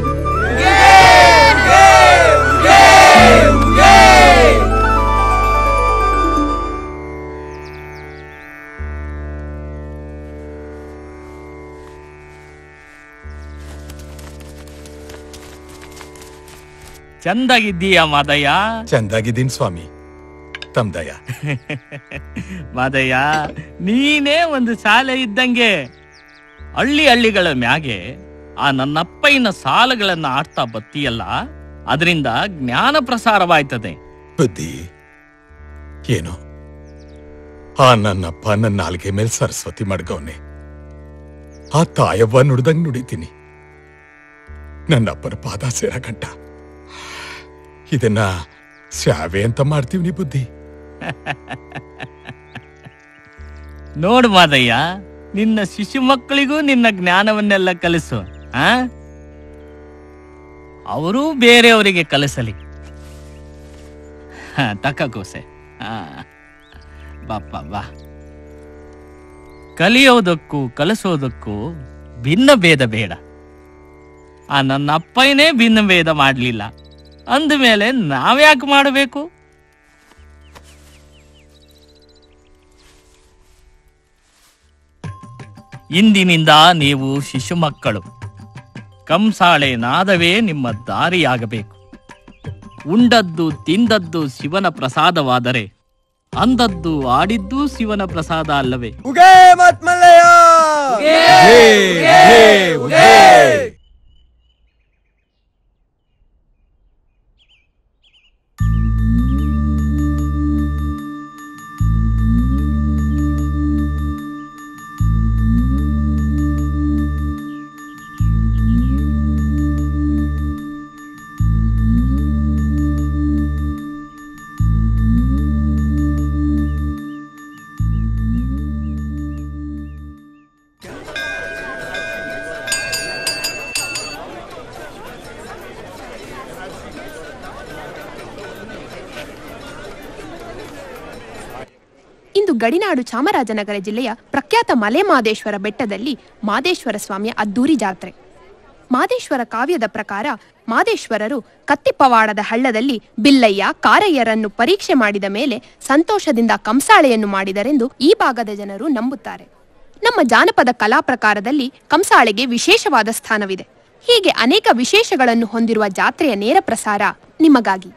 S17: ಚಂದಾಗಿದ್ದೀಯ ಮಾದಯ್ಯ
S13: ಚಂದಾಗಿದ್ದೀನಿ ಸ್ವಾಮಿ ತಮ್ದಯ
S17: ಮಾದಯ್ಯ ನೀನೇ ಒಂದು ಶಾಲೆ ಇದ್ದಂಗೆ ಹಳ್ಳಿ ಹಳ್ಳಿಗಳ ಮ್ಯಾಗೆ ಆ ನನ್ನಪ್ಪಯ್ಯನ ಸಾಲಗಳನ್ನ ಆಡ್ತಾ ಬತ್ತೀಯಲ್ಲ ಅದರಿಂದ ಜ್ಞಾನ ಪ್ರಸಾರವಾಯ್ತದೆ
S13: ಬುದ್ಧಿ ಏನು ಆ ನನ್ನಪ್ಪ ನನ್ನ ನಾಲ್ಗೆ ಮೇಲೆ ಸರಸ್ವತಿ ಮಡ್ಗವ್ನೆ ಆ ತಾಯವ್ವ ನುಡ್ದಂಗ್ ನುಡಿತೀನಿ ನನ್ನಪ್ಪನ ಪಾದ ಸೇರ ಗಂಟ ಇದನ್ನ ಸ್ಯಾವೆ ಅಂತ ಮಾಡ್ತೀವಿ ಬುದ್ಧಿ
S17: ನೋಡು ಮಾದಯ್ಯ ನಿನ್ನ ಶಿಶು ಮಕ್ಕಳಿಗೂ ನಿನ್ನ ಜ್ಞಾನವನ್ನೆಲ್ಲ ಕಲಿಸು ಆ ಅವರೂ ಬೇರೆಯವರಿಗೆ ಕಲಿಸಲಿ ಹ, ತಕ್ಕ ಕೋಸೆ ಆ, ಬಾಪ್ಪ ಬಾ ಕಲಿಯೋದಕ್ಕೂ ಕಲಿಸೋದಕ್ಕೂ ಭಿನ್ನ ಭೇದ ಬೇಡ ಆ ನನ್ನ ಅಪ್ಪಯ್ಯನೇ ಭಿನ್ನ ಭೇದ ಮಾಡಲಿಲ್ಲ ಅಂದಮೇಲೆ ನಾವ್ಯಾಕೆ ಮಾಡಬೇಕು ಇಂದಿನಿಂದ ನೀವು ಶಿಶು ಮಕ್ಕಳು ಕಂಸಾಳೆ ನಾದವೇ ನಿಮ್ಮ ದಾರಿಯಾಗಬೇಕು ಉಂಡದ್ದು ತಿಂದದ್ದು ಶಿವನ ಪ್ರಸಾದವಾದರೆ ಅಂದದ್ದು ಆಡಿದ್ದು ಶಿವನ ಪ್ರಸಾದ ಅಲ್ಲವೇ
S18: ಉಗೇ ಮತ್ ಮಲ್ಲಯ್ಯ
S7: ಇಂದು ಗಡಿನಾಡು ಚಾಮರಾಜನಗರ ಜಿಲ್ಲೆಯ ಪ್ರಖ್ಯಾತ ಮಲೆಮಾದೇಶ್ವರ ಬೆಟ್ಟದಲ್ಲಿ ಮಾದೇಶ್ವರ ಸ್ವಾಮಿಯ ಅದ್ದೂರಿ ಜಾತ್ರೆ ಮಾದೇಶ್ವರ ಕಾವ್ಯದ ಪ್ರಕಾರ ಮಾದೇಶ್ವರರು ಕತ್ತಿಪವಾಡದ ಹಳ್ಳದಲ್ಲಿ ಬಿಲ್ಲಯ್ಯ ಕಾರಯ್ಯರನ್ನು ಪರೀಕ್ಷೆ ಮಾಡಿದ ಮೇಲೆ ಸಂತೋಷದಿಂದ ಕಂಸಾಳೆಯನ್ನು ಮಾಡಿದರೆಂದು ಈ ಭಾಗದ ಜನರು ನಂಬುತ್ತಾರೆ ನಮ್ಮ ಜಾನಪದ ಕಲಾ ಪ್ರಕಾರದಲ್ಲಿ ಕಂಸಾಳೆಗೆ ವಿಶೇಷವಾದ ಸ್ಥಾನವಿದೆ ಹೀಗೆ ಅನೇಕ ವಿಶೇಷಗಳನ್ನು ಹೊಂದಿರುವ ಜಾತ್ರೆಯ ನೇರ ಪ್ರಸಾರ ನಿಮಗಾಗಿ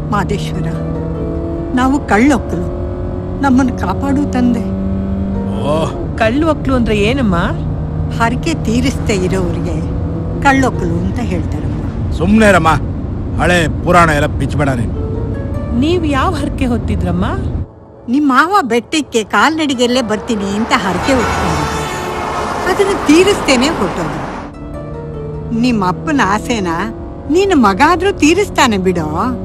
S2: ಮಾದೇಶ್ವರ ನಾವು ಕಳ್ಳೊಕ್ಕಲು ನಮ್ಮನ್ನು ಕಾಪಾಡು ತಂದೆ
S3: ಕಳ್ಳು ಒಕ್ಲು ಅಂದ್ರೆ ಏನಮ್ಮ
S2: ಹರಕೆ ತೀರಿಸ್ದೇ ಇರೋರಿಗೆ ಕಳ್ಳೊಕ್ಕಲು ಅಂತ ಹೇಳ್ತಾರಮ್ಮ
S4: ಸುಮ್ನೆ ರಮ್ಮ ಹಳೆ ಪುರಾಣ ಎಲ್ಲ ಬಿಚ್ಚಬೇಡ ನೀನು
S3: ನೀವ್ ಯಾವ ಹರಕೆ ಹೊತ್ತಿದ್ರಮ್ಮ
S2: ನಿಮ್ಮ ಮಾವ ಬೆಟ್ಟಕ್ಕೆ ಕಾಲ್ನಡಿಗೆಲ್ಲೇ ಬರ್ತೀನಿ ಅಂತ ಹರಕೆ ಹೊತ್ಕೊಂಡಿದ್ರು ಅದನ್ನು ತೀರಿಸ್ತೇನೆ ಹೊಟ್ಟೋದು ನಿಮ್ಮ ಅಪ್ಪನ ಆಸೆನ ನಿನ್ನ ಮಗ ಆದ್ರೂ ತೀರಿಸ್ತಾನೆ ಬಿಡೋ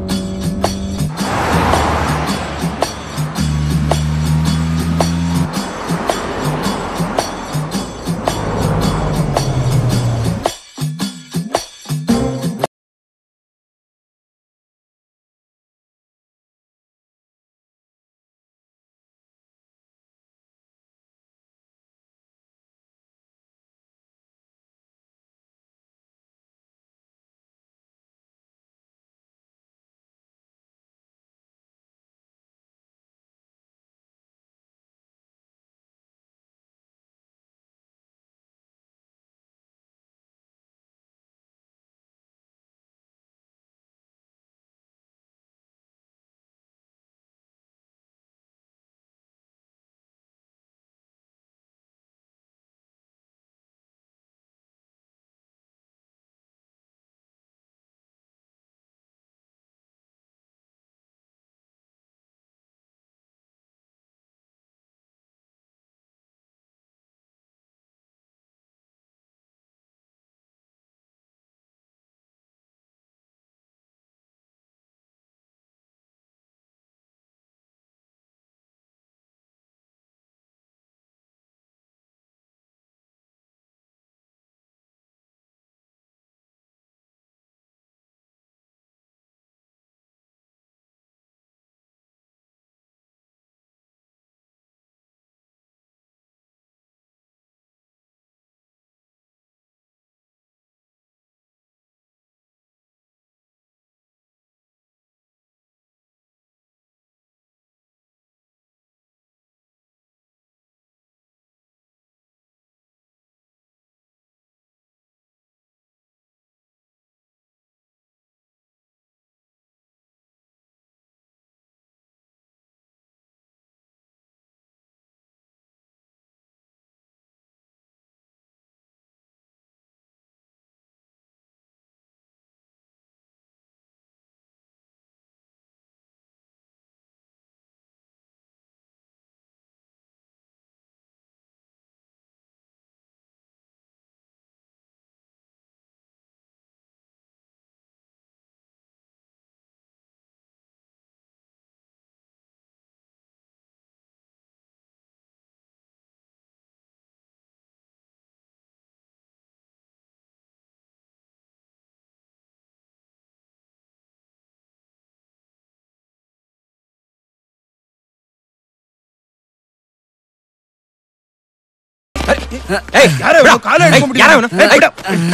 S4: ಯಾರೇ ಇವ್ನು? ಕಾಲೇ ಹಿಡ್ಕೊಂಡ್ಬಿಟ್ಟಿದ್ದಾನೆ.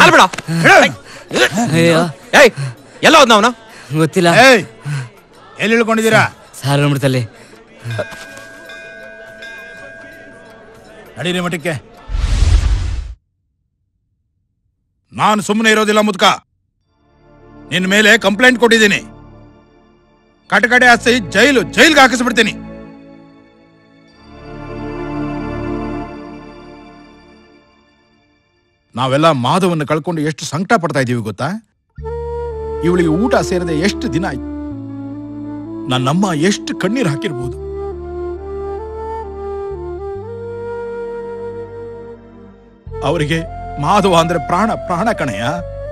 S5: ಏಯ್ ಎಲ್ಲ ಹೋದ್ನ ಅವನು
S19: ಗೊತ್ತಿಲ್ಲ
S4: ಏಯ್ ಎಲ್ಲಿ ಇಳ್ಕೊಂಡಿದ್ದೀರಾ
S19: ಸಾಲ ಬಿಡ್ತಲ್ಲಿ
S4: ನಡೀರಿ ಮಠಕ್ಕೆ ನಾನು ಸುಮ್ಮನೆ ಇರೋದಿಲ್ಲ ಮುದ್ಕ ನಿನ್ ಮೇಲೆ ಕಂಪ್ಲೇಂಟ್ ಕೊಟ್ಟಿದ್ದೀನಿ ಕಟಕಡೆ ಹಚ್ಚಿ ಜೈಲು ಜೈಲ್ಗೆ ಹಾಕಿಸ್ಬಿಡ್ತೀನಿ ನಾವೆಲ್ಲ ಮಾಧವನ್ನ ಕಳ್ಕೊಂಡು ಎಷ್ಟು ಸಂಕಟ ಪಡ್ತಾ ಇದೀವಿ ಗೊತ್ತಾ ಇವಳಿಗೆ ಊಟ ಸೇರದೆ ಎಷ್ಟು ದಿನ ಆಯ್ತು ನನ್ನಮ್ಮ ಎಷ್ಟು ಕಣ್ಣೀರು ಹಾಕಿರ್ಬೋದು ಅವರಿಗೆ ಮಾಧವ ಅಂದ್ರೆ ಪ್ರಾಣ ಪ್ರಾಣ ಕಣಯ್ಯ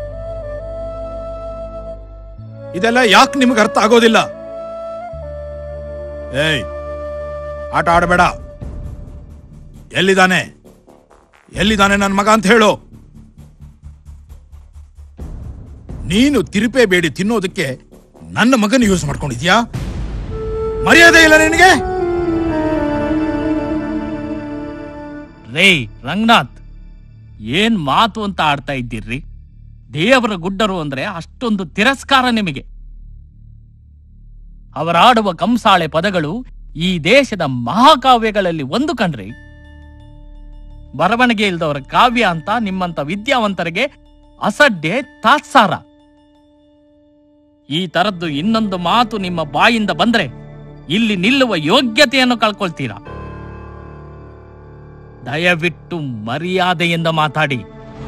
S4: ಇದೆಲ್ಲ ಯಾಕೆ ನಿಮ್ಗೆ ಅರ್ಥ ಆಗೋದಿಲ್ಲ ಏಯ್ ಆಟ ಆಡಬೇಡ ಎಲ್ಲಿದ್ದಾನೆ ಎಲ್ಲಿದ್ದಾನೆ ನನ್ನ ಮಗ ಅಂತ ಹೇಳು ನೀನು ತಿರುಪೆ ಬೇಡಿ ತಿನ್ನೋದಕ್ಕೆ ನನ್ನ ಮಗನ ಯೂಸ್ ಮಾಡ್ಕೊಂಡಿದ್ಯಾ ಮರ್ಯಾದೆ ಇಲ್ಲ ನಿನಗೆ
S17: ರೇ ರಂಗನಾಥ್ ಏನ್ ಮಾತು ಅಂತ ಆಡ್ತಾ ಇದ್ದೀರ್ರಿ ದೇವರ ಗುಡ್ಡರು ಅಂದ್ರೆ ಅಷ್ಟೊಂದು ತಿರಸ್ಕಾರ ನಿಮಗೆ ಅವರಾಡುವ ಕಂಸಾಳೆ ಪದಗಳು ಈ ದೇಶದ ಮಹಾಕಾವ್ಯಗಳಲ್ಲಿ ಒಂದು ಕಣ್ರಿ ಬರವಣಿಗೆ ಇಲ್ದವರ ಕಾವ್ಯ ಅಂತ ನಿಮ್ಮಂತ ವಿದ್ಯಾವಂತರಿಗೆ ಅಸಡ್ಡೆ ತಾತ್ಸಾರ ಈ ತರದ್ದು ಇನ್ನೊಂದು ಮಾತು ನಿಮ್ಮ ಬಾಯಿಂದ ಬಂದ್ರೆ ಇಲ್ಲಿ ನಿಲ್ಲುವ ಯೋಗ್ಯತೆಯನ್ನು ಕಳ್ಕೊಳ್ತೀರಾ ದಯವಿಟ್ಟು ಮರ್ಯಾದೆಯಿಂದ ಮಾತಾಡಿ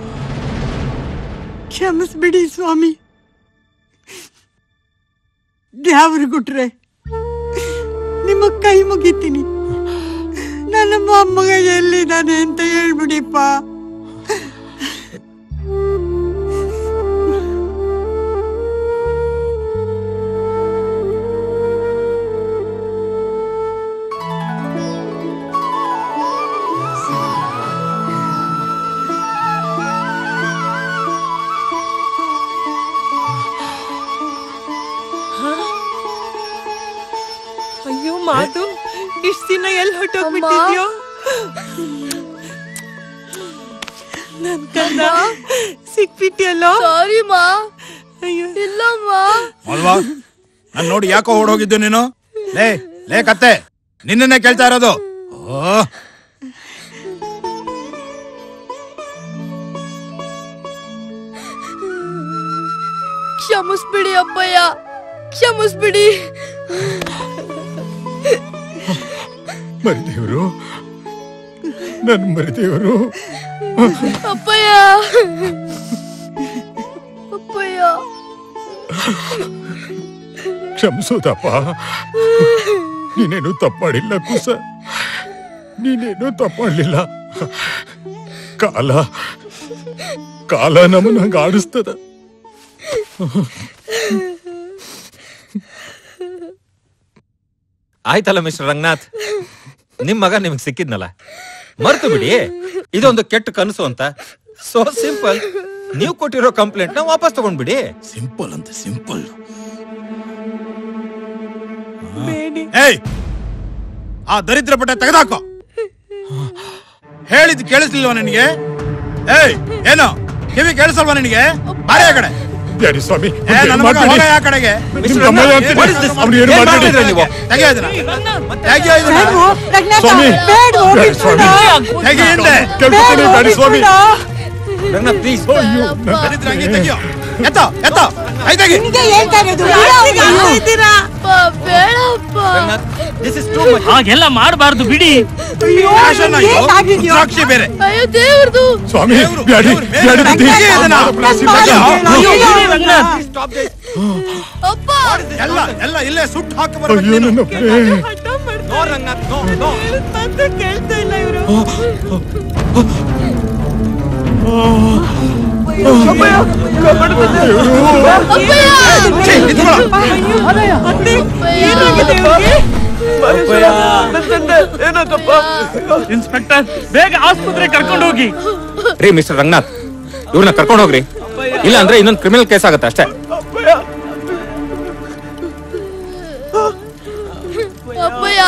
S2: ಕ್ಷಮಿಸ್ಬಿಡಿ ಸ್ವಾಮಿ ದ್ಯಾವ್ರು ಗುಟ್ರೆ ನಿಮ್ಮ ಕೈ ಮುಗಿತೀನಿ ನನ್ನ ಮೊಮ್ಮಗ ಎಲ್ಲಿದ್ದಾನೆ ಅಂತ ಹೇಳ್ಬಿಡಿಪ್ಪ
S3: ಅಯ್ಯೋ ಮಾತು ಇಷ್ಟ ದಿನ ಎಲ್ಲಿ ಹೊಟ್ಟೋಗ್ಬಿಟ್ಟಿದ್ಯೋ ನನ್ ಕಂದ ಸಿಕ್ಬಿಟ್ಟಿಯಲ್ಲೋ
S1: ಸಾರಿ ಮಾ
S3: ಅಯ್ಯೋ
S1: ಇಲ್ಲಮ್ಮ
S4: ಅಲ್ವಾ ನಾನ್ ನೋಡಿ ಯಾಕೋ ಓಡೋಗಿದ್ದು ನೀನು ಲೇ ಲೇ ಕತ್ತೆ ನಿನ್ನನ್ನೇ ಕೇಳ್ತಾ ಇರೋದು ಓ
S1: ಕ್ಷಮಿಸ್ಬಿಡಿ ಅಪ್ಪಯ್ಯ ಕ್ಷಮಿಸ್ಬಿಡಿ
S13: ಮರಿದೇವರು ನನ್ ಮರಿದೇವರು
S1: ಅಪ್ಪಯ್ಯ ಅಪ್ಪಯ್ಯ
S13: ಕ್ಷಮಿಸೋದಪ್ಪ ನೀನೇನು ತಪ್ಪು ಮಾಡಿಲ್ಲ ಕುಸ ನೀನೇನು ತಪ್ಪು ಮಾಡಲಿಲ್ಲ ಕಾಲ ಕಾಲ ನಮ್ಮನ್ನ ಹಂಗ ಆಡಿಸ್ತದ
S5: ಆಯ್ತಲ್ಲ ಮಿಸ್ಟರ್ ರಂಗನಾಥ್ ನಿಮ್ ಮಗ ನಿಮ್ಗೆ ಸಿಕ್ಕಿದ್ನಲ್ಲ ಮರ್ತು ಬಿಡಿ ಇದೊಂದು ಕೆಟ್ಟ ಕನಸು ಅಂತ ಸೋ ಸಿಂಪಲ್ ನೀವು ಕೊಟ್ಟಿರೋ ಕಂಪ್ಲೇಂಟ್ ನ ವಾಪಸ್ ತಗೊಂಡ್ಬಿಡಿ
S4: ಸಿಂಪಲ್ ಅಂತ ಸಿಂಪಲ್ ಏಯ್ ಆ ದರಿದ್ರ ಬಟ್ಟೆ ತೆಗೆದಾಕೋ ಹೇಳಿದ್ ಕೇಳಿಸ್ಲಿಲ್ವಾ ನಿನಗೆ ಏಯ್ ಏನು ಕಿವಿ ಕೇಳಿಸಲ್ವಾ ನಿನಗೆ ಬಾರೆ ಆ ಕಡೆ
S13: ಬ್ಯಾಡಿ ಸ್ವಾಮಿ
S4: ಏ, ನನ್ನ ಮಗ ಹೋಗ ಆ ಕಡೆಗೆ
S13: ನಿಮ್ ತಮ್ಮಯ್ಯ ಅಂತೀನಿ. ಅವ್ನು ಏನು ಮಾಡ್ಬೇಡಿ.
S4: ತೆಗಿಯೋ ಇದನ್ನ. ತೆಗಿಯೋ ಇದನ್ನ.
S2: ಬೇಡ್ವೋ, ರಂಗನಾಥ,
S13: ಸ್ವಾಮಿ.
S2: ಬೇಡ್ವೋ,
S13: ಬ್ಯಾಡಿ ಸ್ವಾಮಿ.
S2: ಬಿಟ್ಬಿಡು.
S4: ತೆಗಿ ಹಿಂದೆ.
S13: ಕೇಳ್ಕೊತೀನಿ, ಬ್ಯಾಡಿ ಸ್ವಾಮಿ.
S5: ರಂಗನಾಥ್ ಪ್ಲೀಸ್
S4: ದರಿದ್ರ ಹಂಗೆ ತೆಗಿಯೋ ಎತ್ತೋ ಎತ್ತೋ ಕೈ ತೆಗಿ
S2: ನಿನಗೆ ಹೇಳ್ತಾ ಇರೋದು ಬಿಡು ಅವ್ನ.
S1: ಅಪ್ಪ ಬೇಡಪ್ಪ
S5: ದಿಸ್ ಇಸ್ ಟೂ ಮಚ್
S17: ಹಾಗೆಲ್ಲ ಮಾಡಬಾರ್ದು ಬಿಡಿ
S2: ಅಯ್ಯೋ,
S4: ಫ್ಯಾಷನ್ ಆಯ್ತು.
S2: ಏನಾಗಿದ್ಯೋ?
S4: ಸಾಕ್ಷಿ ಬೇರೆ
S1: ಅಯ್ಯೋ ದೇವ್ರದು
S13: ಸ್ವಾಮಿ ಬ್ಯಾಡಿ ಬ್ಯಾಡಿ
S4: ತೆಗಿ ಇದನ್ನ.
S17: ಅಯ್ಯೋ, ಬಿಡಿ ರಂಗನಾಥ್.
S1: ಅಪ್ಪ
S4: ಎಲ್ಲ ಎಲ್ಲ ಇಲ್ಲೇ ಸುಟ್ಟು ಹಾಕಿ
S13: ಅಯ್ಯೋ
S4: ಬರ್ಬೇಕು ನೀನು.
S13: ನನ್ನ pray.
S5: No Ranganath no no
S3: ಮತ್ತೆ ಕೇಳ್ತಾ ಇಲ್ಲ ಇವರು
S4: ಛೀ, ನಿಂತ್ಕೊಳ್ಳೋ.
S3: ಏನಾಗಿದೆ ಇವ್ರಿಗೆ?
S17: ಇನ್ಸ್ಪೆಕ್ಟರ್ ಬೇಗ ಆಸ್ಪತ್ರೆ ಕರ್ಕೊಂಡು ಹೋಗಿ
S5: ರೀ ಮಿಸ್ಟರ್ ರಂಗನಾಥ್ ಇವ್ರನ್ನ ಕರ್ಕೊಂಡು ಹೋಗ್ರಿ ಇಲ್ಲ ಅಂದ್ರೆ ಇನ್ನೊಂದು ಕ್ರಿಮಿನಲ್ ಕೇಸ್ ಆಗುತ್ತೆ ಅಷ್ಟೇ
S1: ಅಪ್ಪಯ್ಯ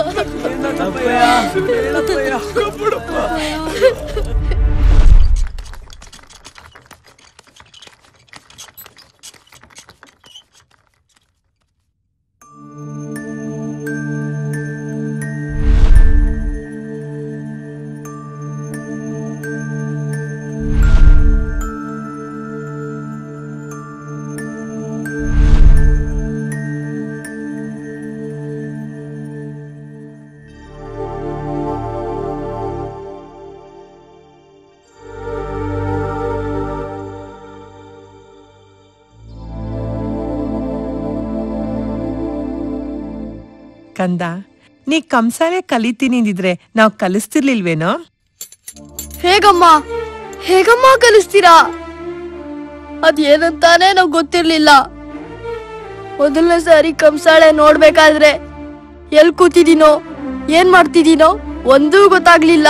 S3: ಕಂದ ನೀ ಕಂಸಾಲೆ ಕಲಿತೀನಿ ಅಂದಿದ್ರೆ ನಾವ್ ಕಲಿಸ್ತಿರ್ಲಿಲ್ವೇನೋ
S1: ಹೇಗಮ್ಮ ಹೇಗಮ್ಮ ಕಲಿಸ್ತೀರಾ ಅದೇನಂತಾನೆ ನಾವ್ ಗೊತ್ತಿರ್ಲಿಲ್ಲ ಮೊದಲನೇ ಸಾರಿ ಕಂಸಾಳೆ ನೋಡ್ಬೇಕಾದ್ರೆ ಎಲ್ ಕೂತಿದೀನೋ ಏನ್ ಮಾಡ್ತಿದೀನೋ ಒಂದೂ ಗೊತ್ತಾಗ್ಲಿಲ್ಲ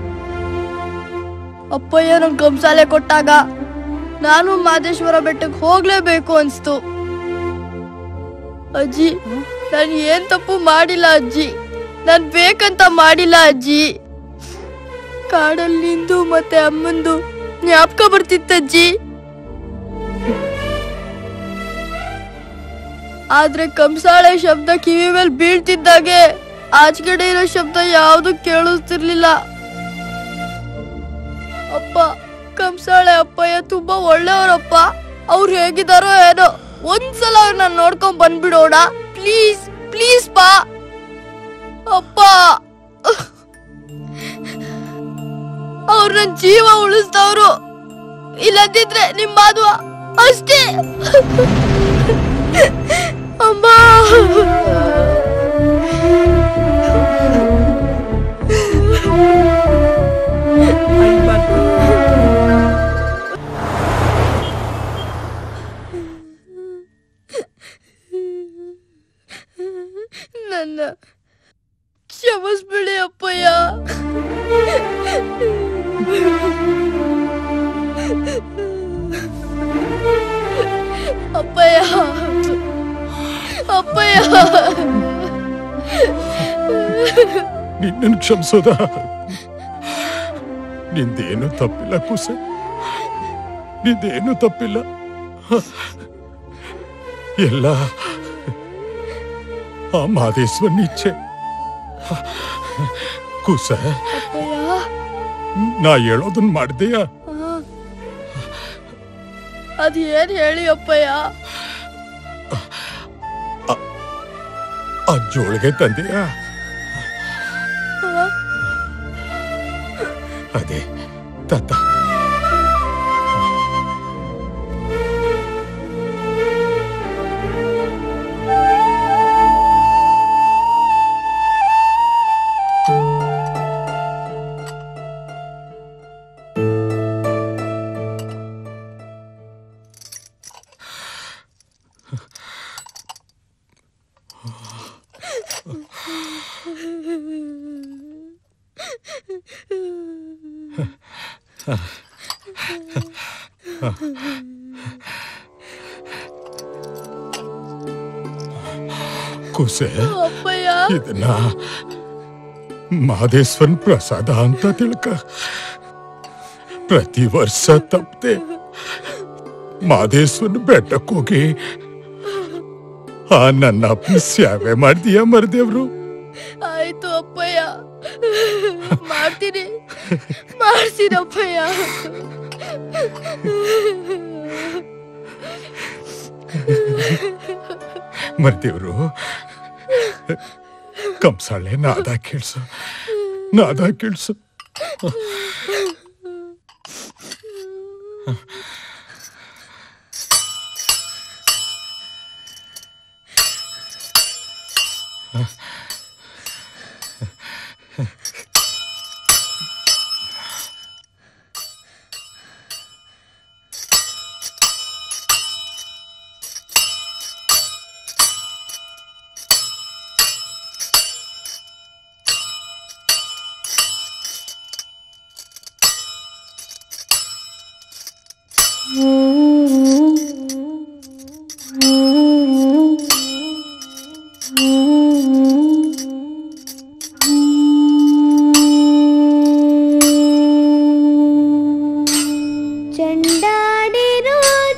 S1: ಅಪ್ಪಯ್ಯ ನಂಗ್ ಕಂಸಾಲೆ ಕೊಟ್ಟಾಗ ನಾನು ಮಾದೇಶ್ವರ ಬೆಟ್ಟಕ್ಕೆ ಹೋಗ್ಲೇಬೇಕು ಅನ್ಸ್ತು ಅಜ್ಜಿ ನಾನು ಏನ್ ತಪ್ಪು ಮಾಡಿಲ್ಲ ಅಜ್ಜಿ ನಾನ್ ಬೇಕಂತ ಮಾಡಿಲ್ಲ ಅಜ್ಜಿ ಕಾಡಲ್ಲಿ ನಿಂದು ಮತ್ತೆ ಅಮ್ಮಂದು ಜ್ಞಾಪಕ ಬರ್ತಿತ್ತಜ್ಜಿ ಆದ್ರೆ ಕಂಸಾಳೆ ಶಬ್ದ ಕಿವಿ ಮೇಲೆ ಬೀಳ್ತಿದ್ದಾಗೆ ಆಚೆಗಡೆ ಇರೋ ಶಬ್ದ ಯಾವ್ದು ಕೇಳಿಸ್ತಿರ್ಲಿಲ್ಲ ಅಪ್ಪ ಕಂಸಾಳೆ ಅಪ್ಪಯ್ಯ ತುಂಬಾ ಒಳ್ಳೆಯವರಪ್ಪ ಅವ್ರು ಹೇಗಿದಾರೋ ಏನೋ ಒಂದ್ಸಲ ಅವ್ರನ್ನ ನೋಡ್ಕೊಂಡ್ ಬಂದ್ಬಿಡೋಣ ಪ್ಲೀಸ್ ಪ್ಲೀಸ್ ಪಾ ಅಪ್ಪ ಅವ್ರನ್ನ ಜೀವ ಉಳಿಸ್ದವ್ರು ಇಲ್ಲದಿದ್ರೆ ನಿಮ್ ಮಾಧವ ಅಷ್ಟೇ ಅಮ್ಮ ನನ್ನ ಕ್ಷಮಿಸ್ಬಿಡಿ ಅಪ್ಪಯ್ಯ ಅಪ್ಪಯ್ಯ ಅಪ್ಪಯ್ಯ
S13: ನಿನ್ನನ್ನು ಕ್ಷಮಿಸೋದ ನಿಂದೇನು ತಪ್ಪಿಲ್ಲ ಕುಸೆ ನಿಂದೇನು ತಪ್ಪಿಲ್ಲ ಎಲ್ಲ ಆ ಮಾದೇಶ್ವರನ ಇಚ್ಛೆ ಕುಸ ನಾ ಹೇಳೋದನ್ನ ಮಾಡ್ದೆಯಾ
S1: ಅದೇನ್ ಹೇಳಿ ಅಪ್ಪಯ್ಯ
S13: ಆ ಜೋಳಿಗೆ ತಂದೆಯಾ ಅದೇ ತಾತ ಕುಸೆ
S1: ಅಪ್ಪಯ್ಯ
S13: ಇದನ್ನ ಮಾದೇಶ್ವರನ್ ಪ್ರಸಾದ ಅಂತ ತಿಳ್ಕ ಪ್ರತಿ ವರ್ಷ ತಪ್ಪದೆ ಮಾದೇಶ್ವರನ್ ಬೆಟ್ಟಕ್ಕೆ ಹೋಗಿ ಆ ನನ್ನ ಅಪ್ಪನ ಸೇವೆ ಮಾಡ್ದೀಯ ಮರ್ದೇವ್ರು
S1: ಆಯ್ತು ಅಪ್ಪಯ್ಯ ಮಾಡ್ತೀನಿ ಮಾಡ್ತೀನಿ ಅಪ್ಪಯ್ಯ
S13: ಮರ್ದೇವ್ರು ಕಂಸಾಳೆ ನಾದ ಕೇಳ್ಸು ನಾದ ಕೇಳ್ಸು
S9: ಚಂಡಾಡಿರೋ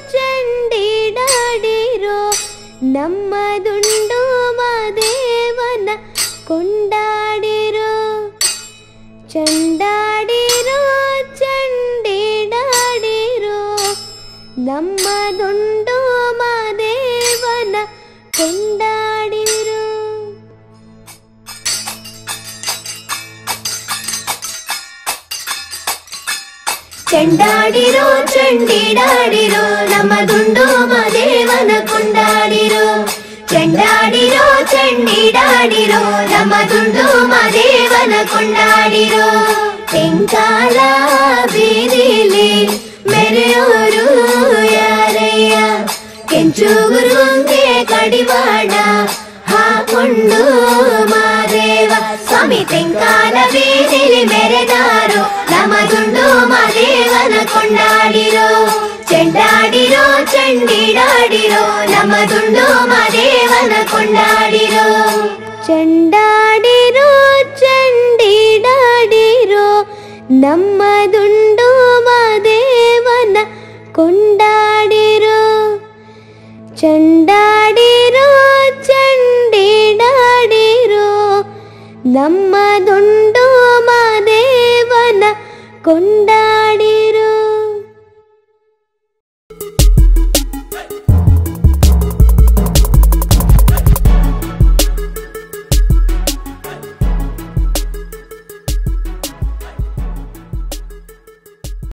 S9: ಚಂಡಿಡಾಡಿರೋ ನಮ್ಮದುಂಡು ಮಾದೇವನ ಕೊಂಡಾಡಿರೋ ಚಂಡಾಡಿರೋ ಚಂಡಿಡಾಡಿರೋ ನಮ್ಮದುಂಡು ಮಾದೇವನ ಕೊಂಡಾಡಿರೋ ಚೆಂಡಾಡಿರೋ ಚಂಡಿಡಾಡಿರೋ ನಮ್ಮ ದುಂಡು ಮದೇವನ ಕೊಂಡಾಡಿರೋ ಚೆಂಡಾಡಿರೋ ಚಂಡಿಡಾಡಿರೋ ನಮ್ಮ ದುಂಡು ಮದೇವನ ಕೊಂಡಾಡಿರೋ ತೆಂಕಾಲ ಬೀದಿಲಿ ಮೆರೆಯೋರು ಯಾರಯ್ಯ ಕೆಂಚುಗುರುಂಗೆ ಕಡಿವಾಡ ಹಾಕೊಂಡು ಮಾದೇವ ಸ್ವಾಮಿ ತೆಂಕಾಲ ಬೀದಿಲಿ ಮೆರೆದಾರು ನಮ್ಮ ದುಂಡು ಮಾದೇವನ ಕೊಂಡಾಡಿರೋ ಚೆಂಡಾಡಿರೋ ಚಂಡಿಡಾಡಿರೋ ನಮ್ಮ ದುಂಡು ಮಾದೇವನ ಕೊಂಡಾಡಿರೋ ಚಂಡಾಡಿರೋ ಚಂಡಿಡಾಡಿರೋ ನಮ್ಮ ದುಂಡು ಮಾದೇವನ ಕೊಂಡಾಡಿರೋ ಚಂಡಾಡಿರೋ ಚಂಡಿಡಾಡಿರೋ ನಮ್ಮ ದುಂಡು ಮಾದೇವನ ಕೊಂಡಾಡಿರೋ